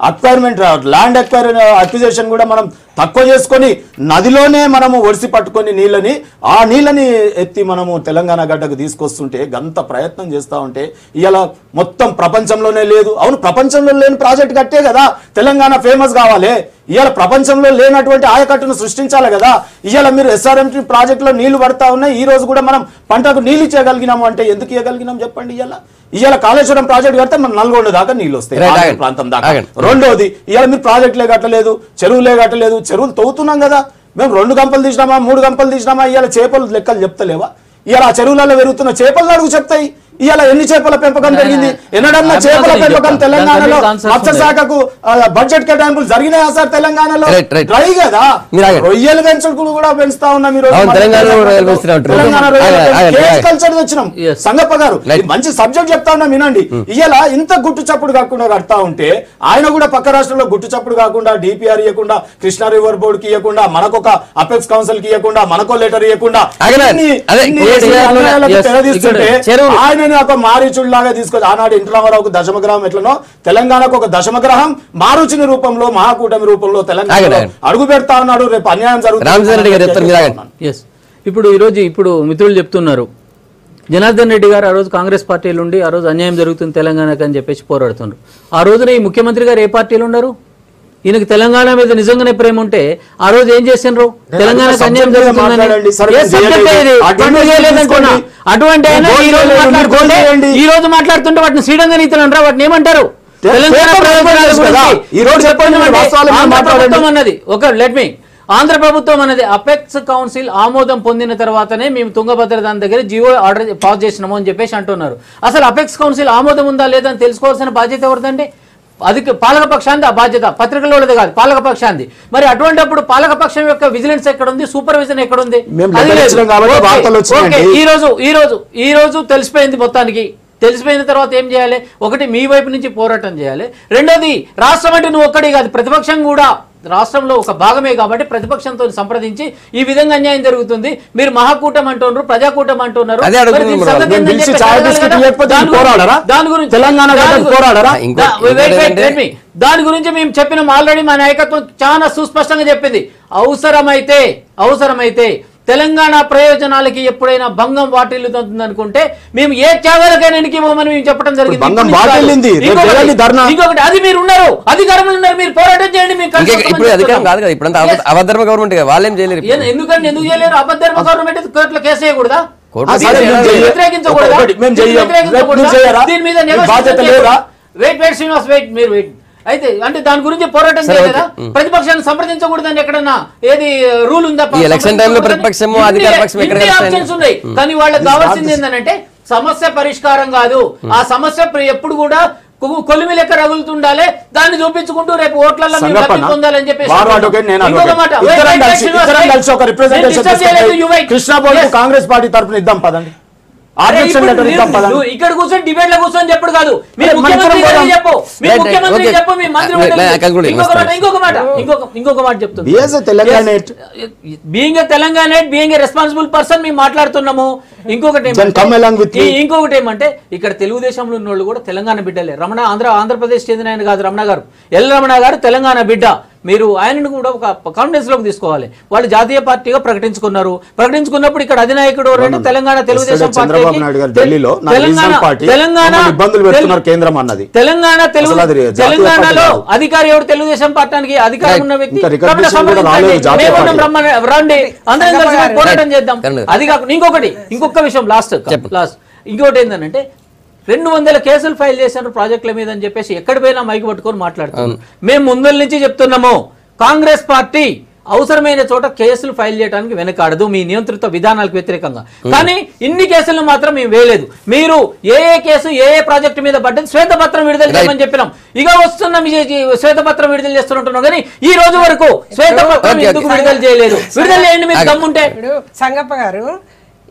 అక్వైర్మెంట్ ల్యాండ్ అక్వైర్ అక్విజేషన్ కూడా మనం తక్కువ చేసుకొని నదిలోనే మనము ఒడిసి పట్టుకొని నీళ్ళని ఆ నీళ్ళని ఎత్తి మనము తెలంగాణ గడ్డకు తీసుకొస్తుంటే గంత ప్రయత్నం చేస్తూ ఉంటే ఇవాళ మొత్తం ప్రపంచంలోనే లేదు అవును ప్రపంచంలో లేని ప్రాజెక్ట్ కట్టే కదా తెలంగాణ ఫేమస్ కావాలి ఇవాళ ప్రపంచంలో లేనటువంటి ఆయకట్టును సృష్టించాలి కదా ఇవాళ మీరు ఎస్ఆర్ఎంటీ ప్రాజెక్టులో నీళ్లు పడతా ఉన్నాయి ఈ రోజు కూడా మనం పంటకు నీళ్లు ఇచ్చేయగలిగినాము అంటే ఎందుకు ఇవ్వగలిగినాం చెప్పండి ఇవాళ ఇవాళ కాళేశ్వరం ప్రాజెక్ట్ కడితే మన నల్గొండ దాకా నీళ్ళు వస్తాయి Right, ఆంధ్ర ఆగండి. ప్రాంతం దాకా ఆగండి. రెండోది ఇవాళ మీరు ప్రాజెక్టులే కట్టలేదు చెరువులే కట్టలేదు చెరువులు తవ్వుతున్నాం కదా మేము రెండు గంపలు తీసినామా మూడు గంపలు తీసినామా ఇవాళ చేపలు లెక్కలు చెప్తలేవా ఇవాళ ఆ చెరువులలో పెరుగుతున్న చేపలు అడుగు చెప్తాయి ఇవాళ ఎన్ని చేపల పెంపకం జరిగింది ఎన్నడన్నా అభినందనలు చేపల చెప్తాను. పెంపకం తెలంగాణలో దానికి answers మత్స్య ఉన్నాయి. శాఖకు ఆ, బడ్జెట్ కేటాయింపులు జరిగినాయా సార్ తెలంగాణలో Right, right. డ్రై కదా మీరు ఆగండి. రొయ్యలు పెంచుకులు కూడా పెంచుతా ఉన్నాం ఈ రోజు అవును, మన తెలంగాణలో కూడా రొయ్యలు పెంచుతా ఉంటారు. తెలంగాణ ఆగండి, ఆగండి, రొయ్యలు ఆగండి. కల్చర్ తెచ్చినాం Yes. సంగప్ప గారు Right. ఇది మంచి సబ్జెక్ట్ చెప్తా ఉన్నా వినండి ఇవాళ ఇంత గుట్టు చప్పుడు కాకుండా కడతా ఉంటే ఆయన కూడా పక్క రాష్ట్రంలో గుట్టు చప్పుడు కాకుండా డిపిఆర్ ఇవ్వకుండా కృష్ణా రివర్ బోర్డ్ కి ఇవ్వకుండా మనకొక అపెక్స్ కౌన్సిల్ కి ఇవ్వకుండా మనకో లెటర్ ఇవ్వకుండా ఆగండి. ఇన్ని- అదే, ఇన్ని కేసీఆర్ లో- అన్యాయాలకు yes, తెరదీస్తుంటే ఇక్కడ చెరువులు. ఆయనని ఒక మారీచుడిలాగా తీసుకొచ్చి ఆనాడు ఇంట్రామారావుకు దశమగ్రహం ఎట్లనో తెలంగాణకు ఒక దశమగ్రహం మారుచుని రూపంలో మహాకూటమి రూపంలో తెలంగాణ ఆగండి, ఆగండి. అడుగు పెడతా ఉన్నాడు రేపు అన్యాయం రామచంద్ర రెడ్డి గారు చెప్తారు, మీరు ఆగండి. ఎస్ ఇప్పుడు ఈరోజు ఇప్పుడు మిత్రులు చెప్తున్నారు జనార్దన్ రెడ్డి గారు ఆ రోజు కాంగ్రెస్ పార్టీలో ఉండి ఆ రోజు అన్యాయం జరుగుతుంది తెలంగాణకు అని చెప్పేసి పోరాడుతున్నారు ఆ రోజున ఈ ముఖ్యమంత్రి గారు ఏ పార్టీలో ఉన్నారు ఈయనకి తెలంగాణ మీద నిజంగానే ప్రేమ ఉంటే ఆ రోజు ఏం చేసిండ్రు తెలంగాణకు subject అన్యాయం మీద జరుగుతుందని మాట్లాడండి. సరే, ఏ మీరు subject చేయలేదు. ఇది? అటువంటి ఎందుకు చేయలేదంటున్నా? తీసుకోండి. అటువంటి ఆయన మీరు ఈ రోజు గోల్ చేయండి, మీరు గోల్ మాట్లాడుతుంటే చేయండి. ఈ రోజు మాట్లాడుతుంటే వాటిని శ్రీరంగ నీతులు అంటారా వాటిని ఏమంటారు తె- తెలంగాణ పేపర్ ప్రయోజనాల తెలుసు కదా. గురించి ఈ రోజు చెప్పండి, అంటే వాస్తవాలు మీరు ఆంధ్ర మాట్లాడండి. ప్రభుత్వం అన్నది ఒక లెట్ మీ ఆంధ్ర ప్రభుత్వం అనేది అపెక్స్ కౌన్సిల్ ఆమోదం పొందిన తర్వాతనే మేము తుంగభద్ర దాని దగ్గర జియో ఆర్డర్ పాస్ చేసినాము అని చెప్పేసి అంటున్నారు అసలు అపెక్స్ కౌన్సిల్ ఆమోదం ఉందా లేదా అని తెలుసుకోవాల్సిన బాధ్యత ఎవరిదండి అది పాలకపక్షాంది ఆ బాధ్యత పత్రికల వాళ్ళది కాదు పాలకపక్షాంది మరి అటువంటిప్పుడు పాలకపక్షం యొక్క విజిలెన్స్ ఎక్కడ ఉంది సూపర్విజన్ ఎక్కడ ఉంది మేము అది లేదు. లెక్కలిచ్చినాం కాబట్టి ఓకే, వార్తలు వచ్చినాయండి. ఓకే. ఈ రోజు ఈ రోజు ఈ రోజు తెలిసిపోయింది మొత్తానికి తెలిసిపోయిన తర్వాత ఏం చేయాలి ఒకటి మీ వైపు నుంచి పోరాటం చేయాలి రెండోది రాష్ట్రం అంటే నువ్వు ఒక్కడే కాదు ప్రతిపక్షం కూడా రాష్ట్రంలో ఒక భాగమే కాబట్టి ప్రతిపక్షంతో సంప్రదించి ఈ విధంగా అన్యాయం జరుగుతుంది మీరు మహాకూటం అంటున్నారు ప్రజాకూటం అంటున్నారు అదే అడుగుతున్నాం మరి దీని మరి. సంగతి మేము ఏందని పిలిచి చెప్పేసి చాయ్ అడగాలి బిస్కెట్ కదా? ఇవ్వకపోతే దాని గురించి- పోరాడరా? దాని గురించి తెలంగాణ దాని గడ్డకు గురించి- పోరాడరా? ఇంకో- దా- wait, wait, wait, ఇంకోటి let me. దాని గురించి మేము చెప్పినాం ఆల్రెడీ మా నాయకత్వం చాలా సుస్పష్టంగా చెప్పింది అవసరమైతే అవసరమైతే తెలంగాణ ప్రయోజనాలకి ఎప్పుడైనా భంగం వాటిల్లుతుంది అనుకుంటే మేము ఏ త్యాగాలకైనా ఎన్నికివ్వమని మేము చెప్పడం జరిగింది భంగం ఇప్పుడు కాదు. వాటిల్లింది. రేపు ఇంకొకటి- చేయాలి ధర్నా. ఇంకొకటి అది మీరు ఉన్నారు అధికారంలో ఉన్నారు మీరు పోరాటం చేయండి మేము కలిసి ఇంకా వస్తామని ఇప్పుడు అధికారం చెప్తున్నాం. కాదు కదా ఇప్పుడంతా అవ- అభద్రమ గవర్నమెంట్ కదా వాళ్ళేం చేయలేరు ఇప్పుడు. ఏ- ఎందుకంటే ఎందుకు చేయలేరు అబద్ధర్మ గవర్నమెంట్ కోర్టులో కేసు వేయకూడదా కోర్టులో దీన్ని కేసు దీన్ని వేయాలి. వ్యతిరేకించకూడదా? ఒకటి మేము దీన్ని చెయ్యం. వ్యతిరేకించకూడదా? మీరు చేయరా? దీని మీద మీ negotiation బాధ్యత చేయకూడదా? లేదా? వెయిట్ వెయిట్ శ్రీనివాస్ వెయిట్ మీరు వెయిట్ అయితే అంటే దాని గురించి పోరాటం సరే, చేయలేదా ఓకే. ప్రతిపక్షాన్ని సంప్రదించకూడదని ఎక్కడన్నా ఏది రూల్ ఉందా ఈ ఎలక్షన్ టైంలో ప్రతిపక్షము, అధికార పక్షం ఎక్కడ కలుస్తాయి? ఆప్షన్స్ ఉన్నాయి కానీ వాళ్ళకి కావాల్సింది ఏంటంటే సమస్య పరిష్కారం కాదు ఆ సమస్య ప్ర- ఎప్పుడు కూడా కొ- కొలిమి లెక్క రగులుతుండాలి దాన్ని చూపించుకుంటూ రేపు ఓట్లలో మీరు సంగప్పన్న, లబ్ధి పొందాలని చెప్పేసి వారు advocate, నేను ఇంకొక advocate. మాట. Wait, ఇద్దరం wait, wait, కలిసి శ్రీనివాస్, ఇద్దరం wait. కలిసి ఒక నేను రిప్రజెంటేషన్ disturb చేయలేదు, you wait. Krishna board Yes. Congress party తరఫున ఇద్దాం పదండి అరే ఆబ్జెక్షన్ ఇప్పుడు లెటర్ ఇద్దాం మీరు- పదండి నువ్వు ఇక్కడ కూర్చొని డిబేట్ లో కూర్చొని చెప్పడు కాదు మీ అరే, ముఖ్యమంత్రి మనిద్దరం గారికి పోదాం. చెప్పు మీ Right, right. ముఖ్యమంత్రి Okay. చెప్పు మీ మంత్రి Uh, మండలికి. I conclude. ఇంకొక మాట Mr. ఇంకొక మాట ఇంకొక ఇంకొక మాట చెప్తుంది Be as a Telanganate. Being a Telangana being a responsible person మేము మాట్లాడుతున్నాము ఇంకొకటి Then ఏమంటే- come along with me. ఈ- ఇంకొకటి ఏమంటే ఇక్కడ తెలుగుదేశంలో ఉన్న వాళ్ళు కూడా తెలంగాణ బిడ్డలే రమణ ఆంధ్ర ఆంధ్రప్రదేశ్ చెందిన ఆయన కాదు రమణ గారు ఎల్ రమణ గారు తెలంగాణ బిడ్డ మీరు ఆయనను కూడా ఒక కాన్ఫిడెన్స్ లోకి తీసుకోవాలి వాళ్ళు జాతీయ పార్టీగా ప్రకటించుకున్నారు ప్రకటించుకున్నప్పుడు ఇక్కడ అధినాయకుడు ఎవరంటే తెలంగాణ తెలుగుదేశం Yesterday చంద్రబాబు పార్టీకి నాయుడు గారు తె- ఢిల్లీలో నా తెలంగాణ రీజనల్ పార్టీ తెలంగాణ మమ్మల్ని ఇబ్బందులు పెడుతున్నారు తెల్- కేంద్రం అన్నది తెలంగాణ తెలుగు అసలు అది జాతీయ తెలంగాణలో పార్టీ కాదు. అధికారి ఎవరు తెలుగుదేశం పార్టీకి అధికారం Right. ఉన్న వ్యక్తి ఇంకా recognition కాబట్టి కూడా రాలేదు సంబంధించండి. జాతీయ మేము ఉన్నాం, పార్టీ. రమ్మని- రండి అందరం కలిసి సంగమ పోరాటం గారు. చేద్దాం Right. అది కాకుండా ఇంకొకటి ఇంకొక విషయం లాస్ట్ చెప్పండి. లాస్ట్ ఇంకొకటి ఏంటంటే రెండు వందల కేసులు ఫైల్ చేశారు ప్రాజెక్టుల మీద అని చెప్పేసి ఎక్కడ పోయినా మైకి పట్టుకొని మాట్లాడుతున్నాం మేము ముందల నుంచి చెప్తున్నాము కాంగ్రెస్ పార్టీ అవసరమైన చోట కేసులు ఫైల్ చేయడానికి వెనకాడదు మీ నియంత్రిత విధానాలకు వ్యతిరేకంగా కానీ ఇన్ని కేసులను మాత్రం మేము వేయలేదు మీరు ఏ ఏ కేసు ఏ ఏ ప్రాజెక్టు మీద పడ్డది శ్వేతపత్రం విడుదల చేయమని చెప్పినాం ఇక వస్తున్న మీ ఈ శ్వేతపత్రం విడుదల చేస్తున్నట్టున్నాం కానీ ఈ రోజు వరకు శ్వేతపత్రం Okay, ఎందుకు okay. విడుదల చేయలేదు విడుదల చేయండి మీకు దమ్ముంటే ఇప్పుడు సంగప్ప గారు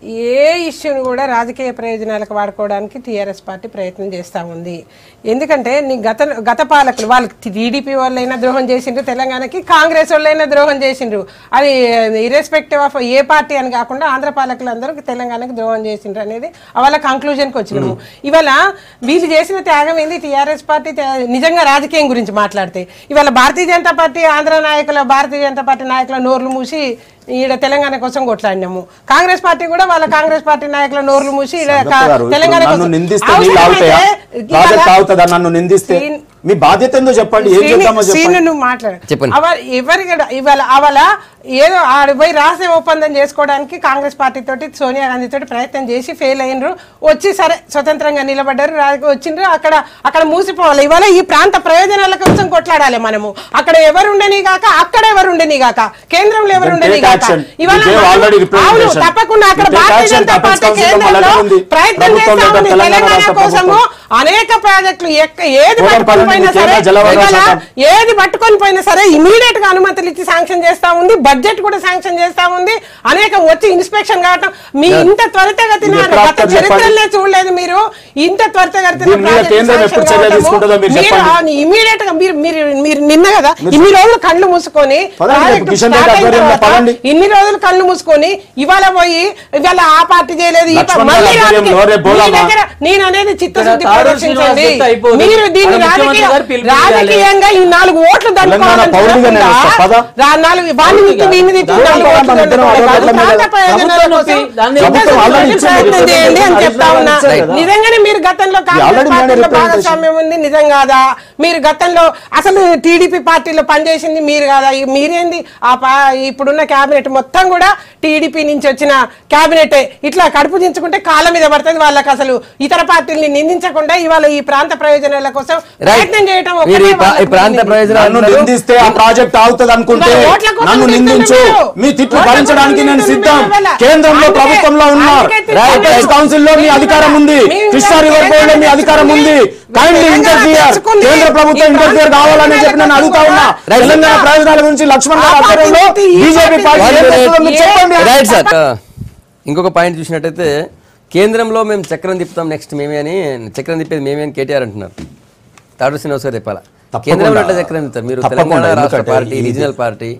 ఏ ఇష్యూని కూడా రాజకీయ ప్రయోజనాలకు వాడుకోవడానికి టీఆర్ఎస్ పార్టీ ప్రయత్నం చేస్తూ ఉంది ఎందుకంటే నీ గత గత పాలకులు వాళ్ళకి టీడీపీ వాళ్ళైనా ద్రోహం చేసిండ్రు తెలంగాణకి కాంగ్రెస్ వాళ్ళైనా ద్రోహం చేసిండ్రు అది ఇర్రెస్పెక్టివ్ ఆఫ్ ఏ పార్టీ అని కాకుండా ఆంధ్ర పాలకులందరూ తెలంగాణకి ద్రోహం చేసిండ్రు అనేది వాళ్ళ కంక్లూజన్కి వచ్చినాము ఇవాళ వీళ్ళు చేసిన త్యాగం ఏంది టీఆర్ఎస్ పార్టీ త్యా- నిజంగా రాజకీయం గురించి మాట్లాడితే ఇవాళ భారతీయ జనతా పార్టీ ఆంధ్ర నాయకుల భారతీయ జనతా పార్టీ నాయకుల నోర్లు మూసి ఈడ తెలంగాణ కోసం కొట్లాడినాము కాంగ్రెస్ పార్టీ కూడా వాళ్ళ కాంగ్రెస్ పార్టీ నాయకుల నోర్లు మూసి ఈడ కా- సంగప్ప గారు, ఇప్పుడు తెలంగాణ నన్ను కోసం నిందిస్తే నీళ్ళు ఆగుతాయా అవసరమైతే ప్రాజెక్ట్ ఇవాళ ఆగుతుందా నన్ను నిందిస్తే సీన్- మీ బాధ్యత ఏందో చెప్పండి ఏం శ్రీని- చేద్దామో శ్రీను చెప్పండి నువ్వు మాట్లాడు చెప్పండి. అవ- ఎవరి కూడా ఇవాళ అవల ఏదో ఆడ పోయి రహస్య ఒప్పందం చేసుకోవడానికి కాంగ్రెస్ పార్టీ తోటి సోనియా గాంధీ తోటి ప్రయత్నం చేసి ఫెయిల్ అయినరు వచ్చి సరే స్వతంత్రంగా నిలబడ్డారు రా- వచ్చిండ్రు అక్కడ అక్కడ మూసిపోవాలి ఇవాళ ఈ ప్రాంత ప్రయోజనాల కోసం కొట్లాడాలి మనము అక్కడ ఎవరు ఉండని గాక అక్కడ ఎవరు ఉండని గాక కేంద్రంలో ఎవరు Then ఉండని take గాక action. ఇవాళ You gave మనం- already అవును representation. తప్పకుండా అక్కడ You take Bharatiya action. Janata Apex party Council లో కేంద్రంలో మళ్ళా ఉంది. ప్రయత్నం ప్రభుత్వం చేస్తా లేదా ఉంది తెలంగాణ తెలంగాణ రాష్ట్ర కోసము ప్రభుత్వం. అనేక ప్రాజెక్టులు ఎక్క ఏది పోదాం పట్టుకొని పదండి, పోయినా సరే కేంద్ర జలవనరుల ఇవాళ శాఖ. ఏది పట్టుకొని పోయినా సరే ఇమీడియట్ గా అనుమతులు ఇచ్చి శాంక్షన్ చేస్తా ఉంది బడ్జెట్ కూడా శాంక్షన్ చేస్తా ఉంది అనేక వచ్చి ఇన్స్పెక్షన్ కావటం మీ ఇంత త్వరితగతిన ఇది ఎప్పుడు గత ఆపుతారు చరిత్రలే చూడలేదు మీరు ఇంత త్వరితగతిన దీని మీద ప్రాజెక్టు కేంద్రం శాంక్షన్ ఎప్పుడు చర్య కావటము, తీసుకుంటుందో మీరు మీరు చెప్పండి. ఇమీడియట్ గా మీరు మీరు మీరు నిన్న కదా ఇన్ని రోజులు కళ్ళు మూసుకొని పదండి, ప్రాజెక్టు కిషన్ స్టార్ట్ రెడ్డి అయిన ఆధ్వర్యంలో తర్వాత పదండి. ఇన్ని రోజులు కళ్ళు మూసుకొని ఇవాళ పోయి ఇవాళ ఆ పార్టీ చేయలేదు ఈ పా- లక్ష్మణ్ మళ్ళీ గారి ఆధ్వర్యంలో రాజకీయ- రేపు పోదామా? మీ దగ్గర నేను అనేది చిత్తశుద్ధి తారూరు ప్రదర్శించండి శ్రీనివాస్ చెప్తే అయిపోదు. మీరు దీన్ని అక్కడ ముఖ్యమంత్రి రాజకీయ గారు పిలుపు ఇవ్వాలి. రాజకీయంగా ఈ నాలుగు ఓట్లు దండుకోవాలని పౌరులుగా నేను చూడకుండా వస్తా, పద. రా- నాలుగు వాడిని తిట్టి వీడిని తిట్టి దాని నాలుగు పరంగా ఓట్లు మన ఇద్దరం దండుకోవాలి. అదే ప్రాంత పరంగా ప్రయోజనాల ప్రభుత్వం కోసం నొప్పి, దాన్ని ప్రభుత్వం చిత్తశుద్ధి ఆల్రెడీ ఇచ్చింది. ప్రయత్నం చేయండి అని ప్రభుత్వం చెప్తా ఉన్నా ఇచ్చింది కదా. నిజంగానే మీరు గతంలో కాంగ్రెస్ already made a పార్టీలో representation. భాగస్వామ్యం ఉంది నిజం కాదా మీరు గతంలో అసలు టీడీపీ పార్టీలో పనిచేసింది మీరు కాదా ఈ మీరేంది ఆ పా ఇప్పుడున్న కేబినెట్ మొత్తం కూడా టీడీపీ నుంచి వచ్చిన కేబినెట్ ఇట్లా కడుపు దించుకుంటే కాళ్ళ మీద పడుతుంది వాళ్ళకి అసలు ఇతర పార్టీల్ని నిందించకుండా ఇవాళ ఈ ప్రాంత ప్రయోజనాల కోసం ప్రయత్నం చేయటం మీరు ఒక్కటే ఈ ప్రా- ఈ వాళ్ళకి ప్రాంత మిగిలింది. ప్రయోజనాలు నన్ను అంటారు. నిందిస్తే ఆ ప్రాజెక్ట్ ఆగుతుంది అనుకుంటే ఇవాళ ఓట్ల కోసం నన్ను తిడుతున్నారు నిందించు మీరు. మీ తిట్లు ఓట్ల భరించడానికి కోసం నేను తిడుతున్నారు సిద్ధం ఇవాళ. కేంద్రంలో అందుకే- ప్రభుత్వంలో ఉన్నారు అందుకే తిడుతున్నారు. రైట్ కౌన్సిల్ లో మీ మీరు అధికారం ఉంది మీరు కృష్ణా రివర్ బోర్డు లో మీ అధికారం ఉంది కైండ్లీ తెలంగాణ ఇంటర్ఫియర్ తెచ్చుకుంది. కేంద్ర ప్రభుత్వం ఈ ఇంటర్ఫియర్ ప్రాంత కావాలని చెప్పి నేను అడుగుతా ఉన్నా రైట్ తెలంగాణ సార్. ప్రయోజనాల గురించి లక్ష్మణ్ గారి ఆ పార్టీ ఆధ్వర్యంలో నుంచి ఈ బీజేపీ పార్టీ పార్టీ ఏం నుంచి చేస్తుందో మీరు ఏ- చెప్పండి రైట్ సార్ ఆ, ఇంకొక పాయింట్ చూసినట్టయితే కేంద్రంలో మేము చక్రం తిప్పుతాం నెక్స్ట్ మేమే అని చక్రం తిప్పేది మేమే అని కేటీఆర్ అంటున్నారు తాడు శ్రీనివాస్ గారు చెప్పాలా తప్పకుండా. కేంద్రంలో ఎట్లా చక్రం తిప్పుతారు మీరు తప్పకుండా, తెలంగాణ రాష్ట్ర ఎందుకంటే పార్టీ ఇది- రీజనల్ పార్టీ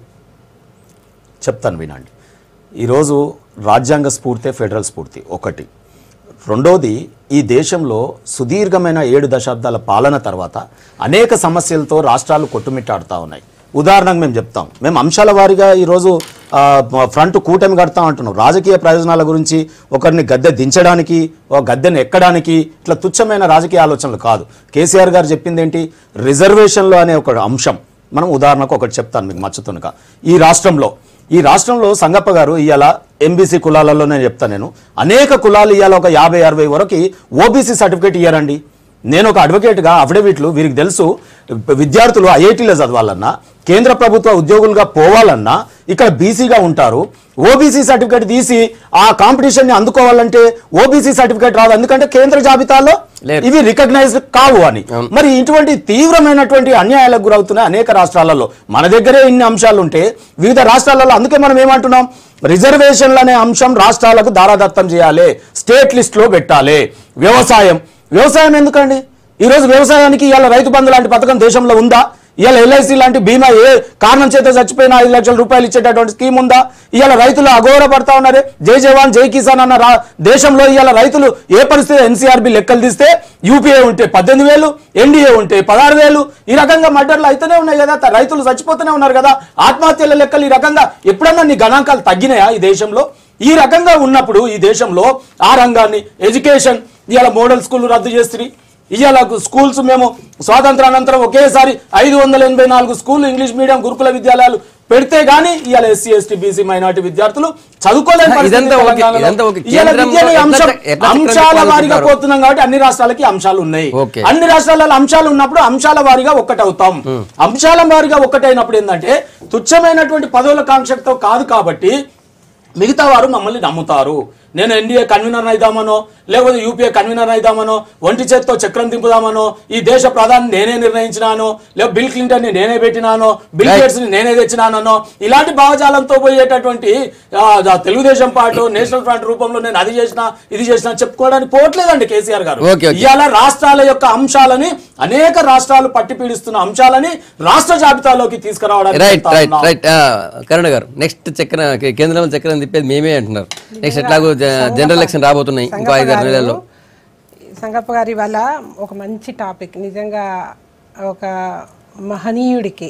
చెప్తాను వినండి ఈరోజు రాజ్యాంగ స్ఫూర్తే ఫెడరల్ స్ఫూర్తి ఒకటి రెండోది ఈ దేశంలో సుదీర్ఘమైన ఏడు దశాబ్దాల పాలన తర్వాత అనేక సమస్యలతో రాష్ట్రాలు కొట్టుమిట్టాడుతూ ఉన్నాయి ఉదాహరణకు మేము చెప్తాం మేము అంశాల వారీగా ఈరోజు ఆ, ఫ్రంట్ కూటమి కడతా అంటున్నాం రాజకీయ ప్రయోజనాల గురించి ఒకరిని గద్దె దించడానికి ఒక గద్దెను ఎక్కడానికి ఇట్లా తుచ్చమైన రాజకీయ ఆలోచనలు కాదు కేసీఆర్ గారు చెప్పింది ఏంటి రిజర్వేషన్లో అనే ఒక అంశం మనం ఉదాహరణకు ఒకటి చెప్తాను మీకు మచ్చుతునుక ఈ రాష్ట్రంలో ఈ రాష్ట్రంలో సంగప్ప గారు ఇవాళ ఎంబీసీ కులాలలో నేను చెప్తాను నేను అనేక కులాలు ఇవాళ ఒక యాభై అరవై వరకు ఓబీసీ సర్టిఫికేట్ ఇయ్యారండి నేను ఒక అడ్వకేట్గా అఫిడవిట్లు వీరికి తెలుసు విద్యార్థులు ఐఐటీలో చదవాలన్నా కేంద్ర ప్రభుత్వ ఉద్యోగులుగా పోవాలన్నా ఇక్కడ బీసీగా ఉంటారు ఓబీసీ సర్టిఫికేట్ తీసి ఆ కాంపిటీషన్ని అందుకోవాలంటే ఓబీసీ సర్టిఫికేట్ రాదు ఎందుకంటే కేంద్ర జాబితాలో లేదు. ఇవి రికగ్నైజ్ కావు అని మరి ఇటువంటి తీవ్రమైనటువంటి అన్యాయాలకు గురవుతున్నాయి అనేక రాష్ట్రాలలో మన దగ్గరే ఇన్ని అంశాలు ఉంటే వివిధ రాష్ట్రాలలో అందుకే మనం ఏమంటున్నాం రిజర్వేషన్లు అనే అంశం రాష్ట్రాలకు దారాదత్తం చేయాలి స్టేట్ లిస్ట్ లో పెట్టాలి వ్యవసాయం వ్యవసాయం ఎందుకండి ఈరోజు వ్యవసాయానికి ఇవాళ రైతు బంధు లాంటి పథకం దేశంలో ఉందా ఇవాళ ఎల్ఐసి లాంటి బీమా ఏ కారణం చేత చచ్చిపోయిన ఐదు లక్షల రూపాయలు ఇచ్చేటటువంటి స్కీమ్ ఉందా ఇవాళ రైతులు అఘోర పడతా ఉన్నారే జై జవాన్ జై కిసాన్ అన్న రా- దేశంలో ఇవాళ రైతులు ఏ పరిస్థితి ఎన్సీఆర్బి లెక్కలు తీస్తే యూపీఏ ఉంటే పద్దెనిమిది వేలు ఎన్డీఏ ఉంటే పదహారు వేలు ఈ రకంగా మర్డర్లు అయితేనే ఉన్నాయి కదా త- రైతులు చచ్చిపోతూనే ఉన్నారు కదా ఆత్మహత్యల లెక్కలు ఈ రకంగా ఎప్పుడన్నా నీ గణాంకాలు తగ్గినాయా ఈ దేశంలో ఈ రకంగా ఉన్నప్పుడు ఈ దేశంలో ఆ రంగాన్ని ఎడ్యుకేషన్ ఇవాళ మోడల్ స్కూల్ రద్దు చేస్తుంది ఇవాళ స్కూల్స్ మేము స్వాతంత్రానంతరం ఒకేసారి ఐదు వందల ఎనభై నాలుగు స్కూల్ ఇంగ్లీష్ మీడియం గురుకుల విద్యాలయాలు పెడితే గానీ ఇవాళ ఎస్సీ ఎస్టీ బీసీ మైనార్టీ విద్యార్థులు చదువుకోలేని పరిస్థితి ఇదంతా ఓకే, తెలంగాణలో. ఇదంతా ఓకే. ఇవాళ కేంద్రంలో విద్యని ఎట్లా అంశం చక్క- ఎట్లా అంశాల చక్రం వారీగా తిప్పాలనుకుంటారు? పోతున్నాం కాబట్టి అన్ని రాష్ట్రాలకి అంశాలు ఉన్నాయి ఓకే. అన్ని రాష్ట్రాలలో అంశాలు ఉన్నప్పుడు అంశాల వారీగా ఒక్కటవుతాం అంశాల వారీగా ఒక్కటైనప్పుడు ఏంటంటే తుచ్చమైనటువంటి పదవుల కాంక్షతో కాదు కాబట్టి మిగతా వారు మమ్మల్ని నమ్ముతారు నేను ఎన్డీఏ కన్వీనర్ అయిదామనో లేకపోతే యూపీఏ కన్వీనర్ అయిదామనో ఒంటి చేత్తో చక్రం దింపుదామనో ఈ దేశ ప్రధాని నేనే నిర్ణయించినాను లేదా బిల్ క్లింటన్ ని నేనే పెట్టినాను బిల్ గేట్స్ ని నేనే తెచ్చినానో ఇలాంటి భావజాలంతో పోయేటటువంటి ఆ, ఆ తెలుగుదేశం పార్టీ నేషనల్ ఫ్రంట్ రూపంలో నేను అది చేసిన ఇది చేసిన చెప్పుకోవడానికి పోవట్లేదండి కేసీఆర్ గారు ఓకే, ఓకే. ఇవాళ రాష్ట్రాల యొక్క అంశాలని అనేక రాష్ట్రాలు పట్టి పీడిస్తున్న అంశాలని రాష్ట్ర జాబితాలోకి తీసుకురావడానికి రైట్ వెళ్తా రైట్ ఉన్నాం. రైట్ కరుణ గారు నెక్స్ట్ చక్ర కే- కేంద్రంలో చక్రం తిప్పేది మేమే అంటున్నారు నెక్స్ట్ ఎట్లాగో జ- జనరల్ ఎలక్షన్ రాబోతున్నాయి ఇంకో సంగప్ప ఐదారు గారు- నెలల్లో సంగప్ప గారు ఇవాళ ఒక మంచి టాపిక్ నిజంగా ఒక మహనీయుడికి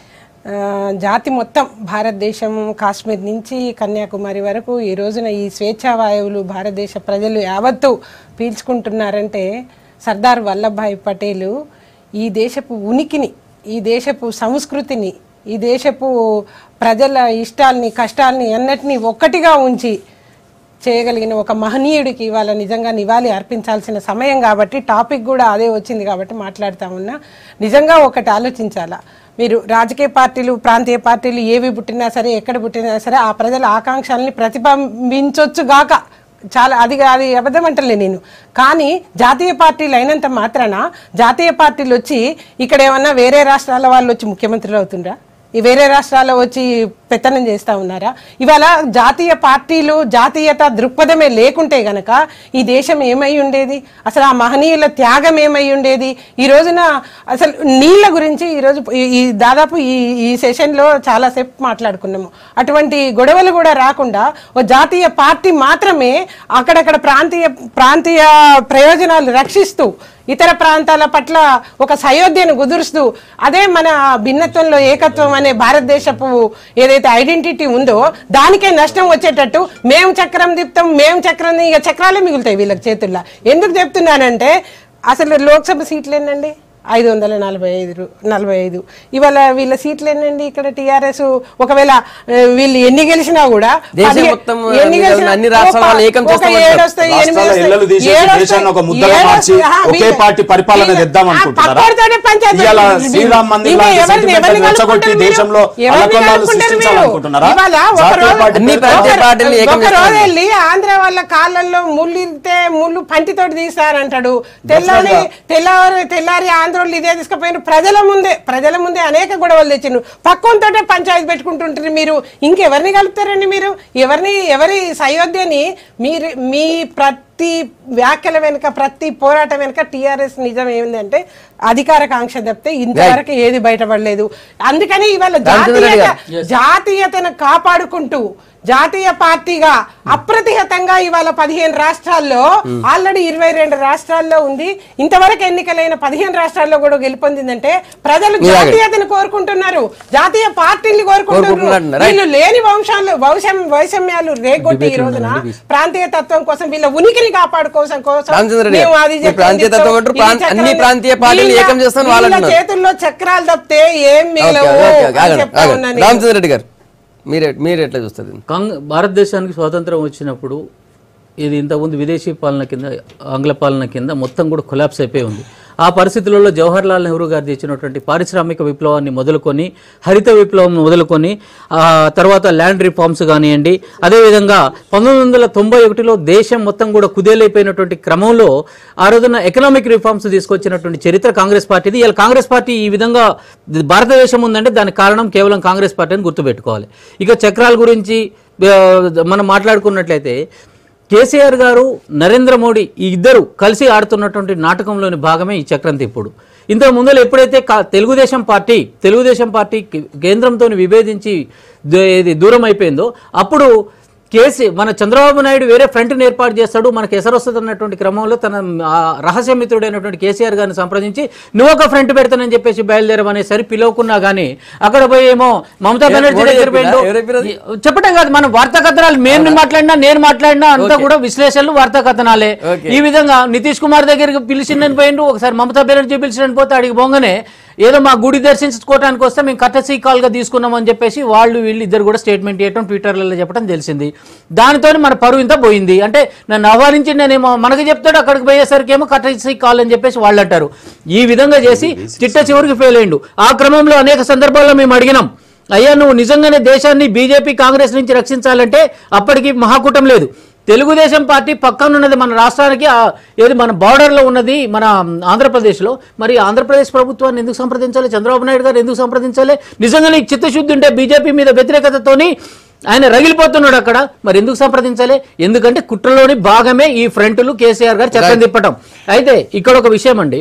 ఆ, జాతి మొత్తం భారతదేశం కాశ్మీర్ నుంచి కన్యాకుమారి వరకు ఈ రోజున ఈ స్వేచ్ఛా వాయువులు భారతదేశ ప్రజలు యావత్తు పీల్చుకుంటున్నారంటే సర్దార్ వల్లభాయ్ పటేలు ఈ దేశపు ఉనికిని ఈ దేశపు సంస్కృతిని ఈ దేశపు ప్రజల ఇష్టాల్ని కష్టాల్ని అన్నిటినీ ఒక్కటిగా ఉంచి చేయగలిగిన ఒక మహనీయుడికి ఇవాళ నిజంగా నివాళి అర్పించాల్సిన సమయం కాబట్టి టాపిక్ కూడా అదే వచ్చింది కాబట్టి మాట్లాడుతా ఉన్నా నిజంగా ఒకటి ఆలోచించాలా మీరు రాజకీయ పార్టీలు ప్రాంతీయ పార్టీలు ఏవి పుట్టినా సరే ఎక్కడ పుట్టినా సరే ఆ ప్రజల ఆకాంక్షల్ని ప్రతిబింబించవచ్చు గాక చాలా అది అది అబద్ధం అంటలే నేను కానీ జాతీయ పార్టీలు అయినంత మాత్రాన జాతీయ పార్టీలు వచ్చి ఇక్కడ ఏమన్నా వేరే రాష్ట్రాల వాళ్ళు వచ్చి ముఖ్యమంత్రులు అవుతుండ్రా ఈ వేరే రాష్ట్రాల్లో వచ్చి పెత్తనం చేస్తూ ఉన్నారా ఇవాళ జాతీయ పార్టీలు జాతీయత దృక్పథమే లేకుంటే గనక ఈ దేశం ఏమై ఉండేది అసలు ఆ మహనీయుల త్యాగం ఏమై ఉండేది ఈ రోజున అసలు నీళ్ళ గురించి ఈరోజు ఈ- ఈ దాదాపు ఈ ఈ సెషన్లో చాలాసేపు మాట్లాడుకున్నాము అటువంటి గొడవలు కూడా రాకుండా ఓ జాతీయ పార్టీ మాత్రమే అక్కడక్కడ ప్రాంతీయ ప్రాంతీయ ప్రయోజనాలు రక్షిస్తూ ఇతర ప్రాంతాల పట్ల ఒక సయోధ్యను కుదురుస్తూ అదే మన భిన్నత్వంలో ఏకత్వం అనే భారతదేశపు ఏదైతే ఐడెంటిటీ ఉందో దానికే నష్టం వచ్చేటట్టు మేము చక్రం తిప్పుతాం మేము చక్రం ఇక చక్రాలే మిగులుతాయి వీళ్ళకి చేతుల్లో ఎందుకు చెప్తున్నానంటే అసలు లోక్సభ సీట్లు ఏంటండి ఐదు వందల నలభై ఐదు రు- నలభై ఐదు ఇవాళ వీళ్ళ సీట్లు ఏంటండి ఇక్కడ టీఆర్ఎస్ ఒకవేళ ఆ, వీళ్ళు ఎన్ని గెలిచినా కూడా దేశం పదిహే- మొత్తం ఎన్ని మీద గెలిచినా అన్ని రాష్ట్రాల వాళ్ళు ఒక- ఏకం ఒక చేస్తామంటారు. ఏడు వస్తాయి, ఎనిమిది రాష్ట్రాల వస్తాయి, ఇళ్లలు తీసేసి ఏడు వస్తాయి, దేశాన్ని ఒక ముద్దగా ఏడు మార్చి వస్తాయి. ఆ, ఒకే వీళ్ళ- పార్టీ పరిపాలన వీళ్ళ- తెద్దాం ఆ, అనుకుంటున్నారా? పక్కోడితోనే పంచాయతీ ఇవాళ పెట్టుకుంటారు. శ్రీరామ్ మందిర్ ఇంకా లాంటి ఎవరిని- sentiment ఎవరిని ని రెచ్చగొట్టి కలుపుకుంటారు దేశంలో మీరు? ఎవరిని అల్లకల్లాలు కలుపుకుంటారు మీరు? సృష్టించాలనుకుంటున్నారా? ఇవాళ ఒక జాతీయ రోజు- పార్టీ అన్ని ప్రాంతీయ ఒక- పార్టీలు ఏకం ఒక రోజు చేస్తున్నారు. వెళ్ళి ఆంధ్ర వాళ్ళ కాళ్ళల్లో ముళ్ళు ఇరితే ముళ్ళు పంటితోటి తీస్తారంటాడు తెల్లారి తెల్లారి తెల్లారి ఆంధ్రోళ్ళు ఇదే తీసుకుపోయిన ప్రజల ముందే ప్రజల ముందే అనేక గొడవలు తెచ్చిండ్రు పక్కంతోటే పంచాయతీ పెట్టుకుంటుంటారు మీరు ఇంకెవరిని కలుపుతారండి మీరు ఎవరిని ఎవరి సయోధ్యని మీరు మీ ప్రతి వ్యాఖ్యల వెనుక ప్రతి పోరాటం వెనుక టిఆర్ఎస్ నిజం ఏంటంటే అధికార కాంక్ష తప్పితే ఇంతవరకు ఏది బయటపడలేదు అందుకని ఇవాళ రామచంద్ర రెడ్డి జాతీయత జాతీయతను కాపాడుకుంటూ జాతీయ పార్టీగా అప్రతిహతంగా ఇవాళ పదిహేను రాష్ట్రాల్లో ఆల్రెడీ ఇరవై రెండు రాష్ట్రాల్లో ఉంది ఇంతవరకు ఎన్నికలైన పదిహేను రాష్ట్రాల్లో కూడా గెలుపొందిందంటే ప్రజలు మీరు ఆగండి. జాతీయతను కోరుకుంటున్నారు జాతీయ పార్టీని కోరుకుంటున్నారు, కోరుకుంటున్నారు right. వీళ్ళు లేని వంశాలు వైషమ్ వైషమ్యాలు రేగొట్టి ఈ రోజున ప్రాంతీయ తత్వం కోసం వీళ్ళ ఉనికిని కాపాడుకోసం కోసం రామచంద్ర రెడ్డి మేము గారు, అది మీరు చెప్తాం, ప్రాంతీయ చెప్తాం. తత్వం అంటారు, ఇది ప్రాంత- చక్రం- అన్ని ప్రాంతీయ పార్టీలు వీళ్ళ- ఏకం చేస్తామని వాళ్ళు వీళ్ళ అంటున్నారు. చేతుల్లో చక్రాలు తప్పితే ఏం ఓకే మిగలవు ఓకే ఓకే, అని ఆగండి చెప్తా ఆగండి ఉన్నాను నేను. రామచంద్ర రెడ్డి గారు మీరు మీరు ఎట్లా చూస్తుంది కాంగ్ భారతదేశానికి స్వాతంత్రం వచ్చినప్పుడు ఇది ఇంతకుముందు విదేశీ పాలన కింద ఆంగ్ల పాలన కింద మొత్తం కూడా కొలాప్స్ అయిపోయి ఉంది ఆ పరిస్థితులలో జవహర్ లాల్ నెహ్రూ గారు తెచ్చినటువంటి పారిశ్రామిక విప్లవాన్ని మొదలుకొని హరిత విప్లవం మొదలుకొని ఆ తర్వాత ల్యాండ్ రిఫార్మ్స్ కానివ్వండి అదేవిధంగా పంతొమ్మిది వందల తొంభై ఒకటిలో దేశం మొత్తం కూడా కుదేలైపోయినటువంటి క్రమంలో ఆ రోజున ఎకనామిక్ రిఫార్మ్స్ తీసుకొచ్చినటువంటి చరిత్ర కాంగ్రెస్ పార్టీది ఇలా కాంగ్రెస్ పార్టీ ఈ విధంగా భారతదేశం ఉందంటే దానికి కారణం కేవలం కాంగ్రెస్ పార్టీ అని గుర్తుపెట్టుకోవాలి ఇక చక్రాల గురించి ఆ, మనం మాట్లాడుకున్నట్లయితే కేసీఆర్ గారు నరేంద్ర మోడీ ఈ ఇద్దరు కలిసి ఆడుతున్నటువంటి నాటకంలోని భాగమే ఈ చక్రం తిప్పుడు ఇంతకు ముందర ఎప్పుడైతే కా- తెలుగుదేశం పార్టీ తెలుగుదేశం పార్టీ కే- కేంద్రంతో విభేదించి ద- ఇది దూరం అయిపోయిందో అప్పుడు కేసీ మన చంద్రబాబు నాయుడు వేరే ఫ్రంట్ని ఏర్పాటు చేస్తాడు మనకు ఎసరొస్తుంది అన్నటువంటి క్రమంలో తన ఆ, రహస్య మిత్రుడైనటువంటి కేసీఆర్ గారిని సంప్రదించి నువ్వు ఒక ఫ్రంట్ పెడతానని చెప్పేసి బయలుదేరమనేసరి పిలవకున్నా కానీ అక్కడ పోయి ఏమో మమతా బెనర్జీ మోడీ దగ్గర చెప్పినా? పోయిండు. ఎవరు చెప్పినది? చెప్పటం కాదు మనం వార్తా కథనాలు నేను మాట్లాడినా నేను మాట్లాడినా అంతా కూడా విశ్లేషణలు వార్తా కథనాలే ఓకే. ఈ విధంగా నితీష్ కుమార్ దగ్గరికి పిలిచిందని పోయిండు ఒకసారి మమతా బెనర్జీ పిలిచినని పోతే అడిగి పోగానే ఏదో మా గుడి దర్శించుకోవడానికి వస్తే మేము కట్టసీ కాల్ గా తీసుకున్నాం అని చెప్పేసి వాళ్ళు వీళ్ళు ఇద్దరు కూడా స్టేట్మెంట్ చేయడం ట్విట్టర్లలో చెప్పడం తెలిసింది దానితో మన పరువు ఇంత పోయింది అంటే నన్ను ఆహ్వానించి నేనేమో మనకు చెప్తాడు అక్కడికి పోయేసరికి ఏమో కట్టసీ కాల్ అని చెప్పేసి వాళ్ళు అంటారు ఈ విధంగా చేసి చిట్ట చివరికి ఫెయిల్ అయిండు ఆ క్రమంలో అనేక సందర్భాల్లో మేము అడిగినాం అయ్యా నువ్వు నిజంగానే దేశాన్ని బీజేపీ కాంగ్రెస్ నుంచి రక్షించాలంటే అప్పటికి మహాకూటం లేదు తెలుగుదేశం పార్టీ పక్కన ఉన్నది మన రాష్ట్రానికి ఆ, ఏది మన బార్డర్లో ఉన్నది మన ఆంధ్రప్రదేశ్లో మరి ఆంధ్రప్రదేశ్ ప్రభుత్వాన్ని ఎందుకు సంప్రదించాలి చంద్రబాబు నాయుడు గారు ఎందుకు సంప్రదించాలి నిజంగా నీకు చిత్తశుద్ధి ఉంటే బీజేపీ మీద వ్యతిరేకతతోని ఆయన రగిలిపోతున్నాడు అక్కడ మరి ఎందుకు సంప్రదించాలి ఎందుకంటే కుట్రలోని భాగమే ఈ ఫ్రంట్లు కేసీఆర్ గారు చక్కని తిప్పటం అయితే ఇక్కడ ఒక విషయం అండి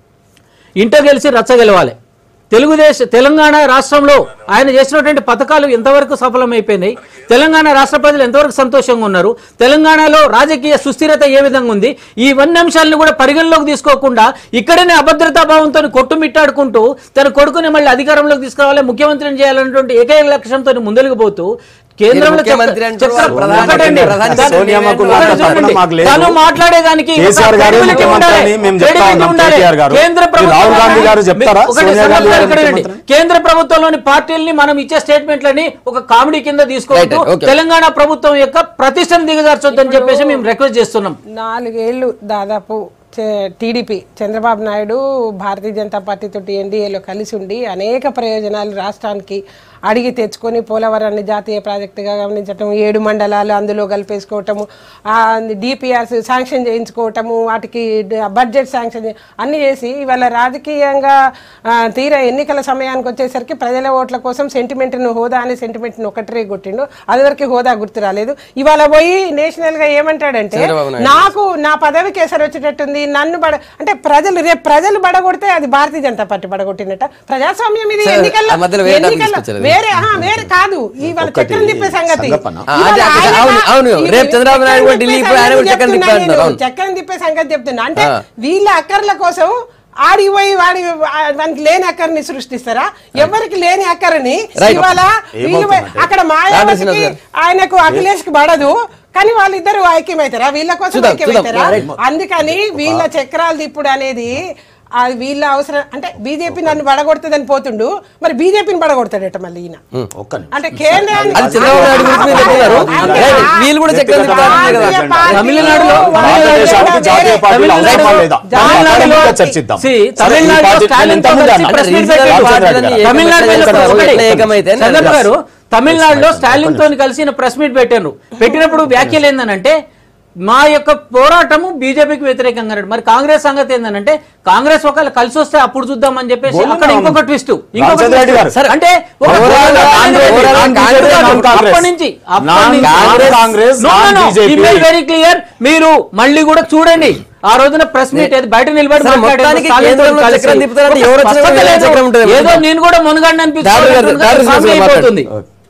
ఇంట గెలిచి రచ్చ గెలవాలి తెలుగుదేశం తెలంగాణ రాష్ట్రంలో ఆయన చేసినటువంటి పథకాలు ఎంతవరకు సఫలమైపోయినాయి తెలంగాణ రాష్ట్ర ప్రజలు ఎంతవరకు సంతోషంగా ఉన్నారు తెలంగాణలో రాజకీయ సుస్థిరత ఏ విధంగా ఉంది ఇవన్నీ అంశాలను కూడా పరిగణలోకి తీసుకోకుండా ఇక్కడనే అభద్రతా భావంతో కొట్టుమిట్టాడుకుంటూ తన కొడుకుని మళ్ళీ అధికారంలోకి తీసుకురావాలి ముఖ్యమంత్రిని చేయాలన్నటువంటి ఏకైక లక్ష్యంతో ముందుకు పోతూ కేంద్రంలో చక్ర- ముఖ్యమంత్రి అంటారు, చక్ర- ప్రధాని ఒకటండి. ప్రధాని తను- సోనియామ్మకు ఒకటి అంత చూడండి. తపన మాకు లేదు. తను మాట్లాడేదానికి ఒక కేసీఆర్ గారు credibility ముఖ్యమంత్రి ఉండాలి. అని మేము చెప్తా Credibility ఉన్నాం ఉండాలి. కేటీఆర్ గారు. కేంద్ర ఈ రాహుల్ గాంధీ గారు చెప్తారా? ఒకటి సోనియా సందర్భాలు గాంధీ గారు ఇక్కడ వినండి. ముఖ్యమంత్రి? కేంద్ర ప్రభుత్వంలోని పార్టీల్ని మనం ఇచ్చే స్టేట్మెంట్లని ఒక కామెడీ కింద తీసుకోవద్దు Right, okay. తెలంగాణ ప్రభుత్వం యొక్క ప్రతిష్టను దిగజార్చొద్దని చెప్పేసి మేము రిక్వెస్ట్ చేస్తున్నాం నాలుగేళ్లు దాదాపు చే- టీడీపీ చంద్రబాబు నాయుడు భారతీయ జనతా పార్టీతో ఎన్డీఏలో కలిసి ఉండి అనేక ప్రయోజనాలు రాష్ట్రానికి అడిగి తెచ్చుకొని పోలవరాన్ని జాతీయ ప్రాజెక్టుగా గమనించటం ఏడు మండలాలు అందులో కలిపేసుకోవటము డిపిఆర్స్ శాంక్షన్ చేయించుకోవటము వాటికి డ- బడ్జెట్ శాంక్షన్ చే- అన్ని చేసి ఇవాళ రాజకీయంగా ఆ, తీరా ఎన్నికల సమయానికి వచ్చేసరికి ప్రజల ఓట్ల కోసం సెంటిమెంట్ను హోదా అనే సెంటిమెంట్ను ఒకటే కొట్టిండు అదివరకు హోదా గుర్తు రాలేదు ఇవాళ పోయి నేషనల్ గా ఏమంటాడంటే చంద్రబాబు నాయుడు. నాకు నా పదవికి ఎసరు వచ్చేటట్టుంది నన్ను బడ అంటే ప్రజలు రేపు ప్రజలు బడగొడితే అది భారతీయ జనతా పార్టీ బడగొట్టినట్ట ప్రజాస్వామ్యం ఇది సరే, ఎన్నికల్లో ఆ మధ్యలో వేరే టాపిక్ ఎన్నికల్లో తీసుకొచ్చారు. వేరే ఆహా, వేరే కాదు ఇవాళ ఒక్కటి చక్రం తిప్పే సంగతి సంగపన. ఆ, ఇవాళ అదే, అదే, ఆయన- అవును, అవును. ఈ- రేపు చంద్రబాబు నాయుడు కూడా చక్రం ఢిల్లీ తిప్పే పోయి ఆయన కూడా సంగతి చక్రం చెప్తున్నా తిప్పే అంటారు, నేను. అవును. చక్రం తిప్పే సంగతి చెప్తున్నా అంటే ఆ. వీళ్ళ అక్కర్ల కోసం ఆడికి పోయి వాడి వానికి లేని అక్కర్ని సృష్టిస్తారా ఎవరికి లేని అక్కరని Right. ఇవాళ వీళ్ళు పోయి- ఏమవుతుందంటే? అక్కడ రామకృష్ణ మాయావతికి గారు. ఆయనకు అఖిలేష్ కి పడదు కానీ వాళ్ళిద్దరు ఐక్యమవుతారా వీళ్ళ కోసం చూద్దాం, ఐక్యమవుతారా చూద్దాం. Right. అందుకని వీళ్ళ చక్రాలు తిప్పుడు అనేది అది వీళ్ళ అవసరం అంటే బీజేపీ నన్ను పడగొడుతుందని పోతుండు మరి బీజేపీని పడగొడతాడట మళ్ళీ ఈయన ఒక్క నిమిషం. అంటే కేంద్రాన్ని అది చంద్రబాబు నాయుడు గురించి మీరు చెప్తున్నారు అంటే రైట్, వీళ్ళు కూడా చక్రం తిప్పుతారు కదా జాతీయ పార్టీలు తమిళనాడులో- భారతదేశానికి జాతీయ పార్టీలు అవసరమా లేదా తమిళనాడులో- దాని చర్చిద్దాం See, సరే, ఈ తమిళనాడులో పార్టీ స్టాలిన్ నేను ఇంతకుముందు తో అన్నా. కలిసి అంటే ప్రెస్ మీట్ రీజనల్ పెట్టాడు. పార్టీలన్నీ ఏకమైతే తమిళనాడులో చేస్తారు. ఒకటి. ఎట్లా ఏకమైతే అని చంద్రబాబు గారు తమిళనాడులో Yes, స్టాలిన్ తో కలిసి ప్రెస్ మీట్ పెట్టారు పెట్టినప్పుడు వ్యాఖ్యలు ఏందనంటే మా యొక్క పోరాటము బీజేపీకి వ్యతిరేకంగా అన్నాడు మరి కాంగ్రెస్ సంగతి ఏందనంటే కాంగ్రెస్ ఒకవేళ కలిసి వస్తే అప్పుడు చూద్దామని చెప్పేసి బోల్నా అక్కడ ఇంకొక ట్విస్ట్ ఇంకొక రామచంద్ర రెడ్డి గారు. twist. అంటే ఒక Overall గా Congress, Congress non BJP, non Congress. అప్పటి నుంచి అప్పటి నాన్ నుంచి Congress, Congress, non BJP. Very clear మీరు మళ్ళీ కూడా చూడండి ఆ రోజున ప్రెస్ మీట్ ఏది బయట నిలబడి సరే, మాట్లాడారు. మొత్తానికి స్టాలిన్ తో కేంద్రంలో కలిసి. చక్రం తిప్పుతారంటే ఎవరు వచ్చినా స్పష్టత కూడా లేదు. చక్రం ఉంటుంది. ఏదో నేను కూడా మునగాడిని డాక్టర్ గారు, డాక్టర్ గారు అనిపిస్తుంది అయిపోతుంది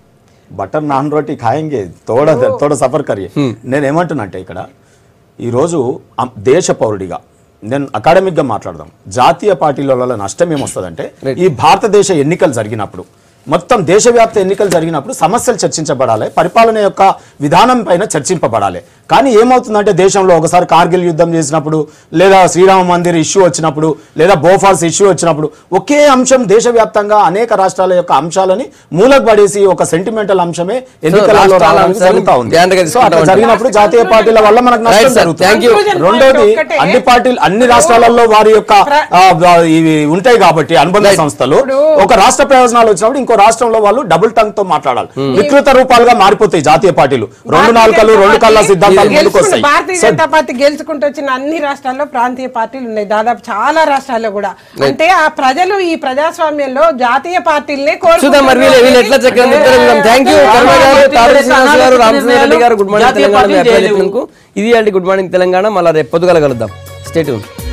బటర్ నాన్ రోటీ ఖాయంగే తోడ తోడ సఫర్ కరియే నేను ఏమంటున్నట్టే ఇక్కడ ఈరోజు అం- దేశ పౌరుడిగా నేను అకాడమిక్గా మాట్లాడదాం జాతీయ పార్టీల వల్ల నష్టం ఏమొస్తుందంటే ఈ భారతదేశ ఎన్నికలు జరిగినప్పుడు మొత్తం దేశవ్యాప్త ఎన్నికలు జరిగినప్పుడు సమస్యలు చర్చించబడాలి పరిపాలన యొక్క విధానం పైన చర్చింపబడాలి కానీ ఏమవుతుందంటే దేశంలో ఒకసారి కార్గిల్ యుద్ధం చేసినప్పుడు లేదా శ్రీరామ మందిర్ ఇష్యూ వచ్చినప్పుడు లేదా బోఫాల్స్ ఇష్యూ వచ్చినప్పుడు ఒకే అంశం దేశవ్యాప్తంగా అనేక రాష్ట్రాల యొక్క అంశాలని మూలకు పడేసి ఒక సెంటిమెంటల్ అంశమే ఎన్నికలలో రాష్ట్రాల రావడానికి అంశాలను జరుగుతా ఉంది గ్రాండ్గా సో అట్లా తీసుకుంటా జరిగినప్పుడు జాతీయ పార్టీల వల్ల మనకు Right, నష్టం sir. జరుగుతుంది Thank you. Conclusion రెండోది point ఒక్కటే. అన్ని పార్టీలు అన్ని రాష్ట్రాలలో వారి యొక్క ఆ, వా- ఇవి ఉంటాయి కాబట్టి అనుబంధ సంస్థలు ఒక రాష్ట్ర ప్రయోజనాలు వచ్చినప్పుడు ఇంకో రాష్ట్రంలో వాళ్ళు డబుల్ టంగ్ తో మాట్లాడాలి వికృత రూపాలుగా మారిపోతాయి జాతీయ పార్టీలు రెండు నాలుకలు రెండు కళ్ళ సిద్ధాంతాలు ముందుకు గెలుచుకుంటూ- వస్తాయి భారతీయ సో జనతా పార్టీ గెలుచుకుంటూ వచ్చిన అన్ని రాష్ట్రాల్లో ప్రాంతీయ పార్టీలు ఉన్నాయి దాదాపు చాలా రాష్ట్రాల్లో కూడా అంటే ఆ ప్రజలు ఈ ప్రజాస్వామ్యంలో జాతీయ పార్టీలనే చూద్దాం మరి వీళ్ళు వీళ్ళు ఎట్లా చక్రం తిప్పుతారో చూద్దాం థ్యాంక్ యూ కర్మ గారు తారక శ్రీనివాస్ గారు రామచంద్ర రెడ్డి గారు గుడ్ మార్నింగ్ జాతీయ తెలంగాణ మీ పార్టీలు అభిప్రాయాలు చేయలేవు. చెప్పినందుకు ఇది అంటే గుడ్ మార్నింగ్ తెలంగాణ మళ్ళీ రేపు పొద్దుగల కలుద్దాం స్టేట్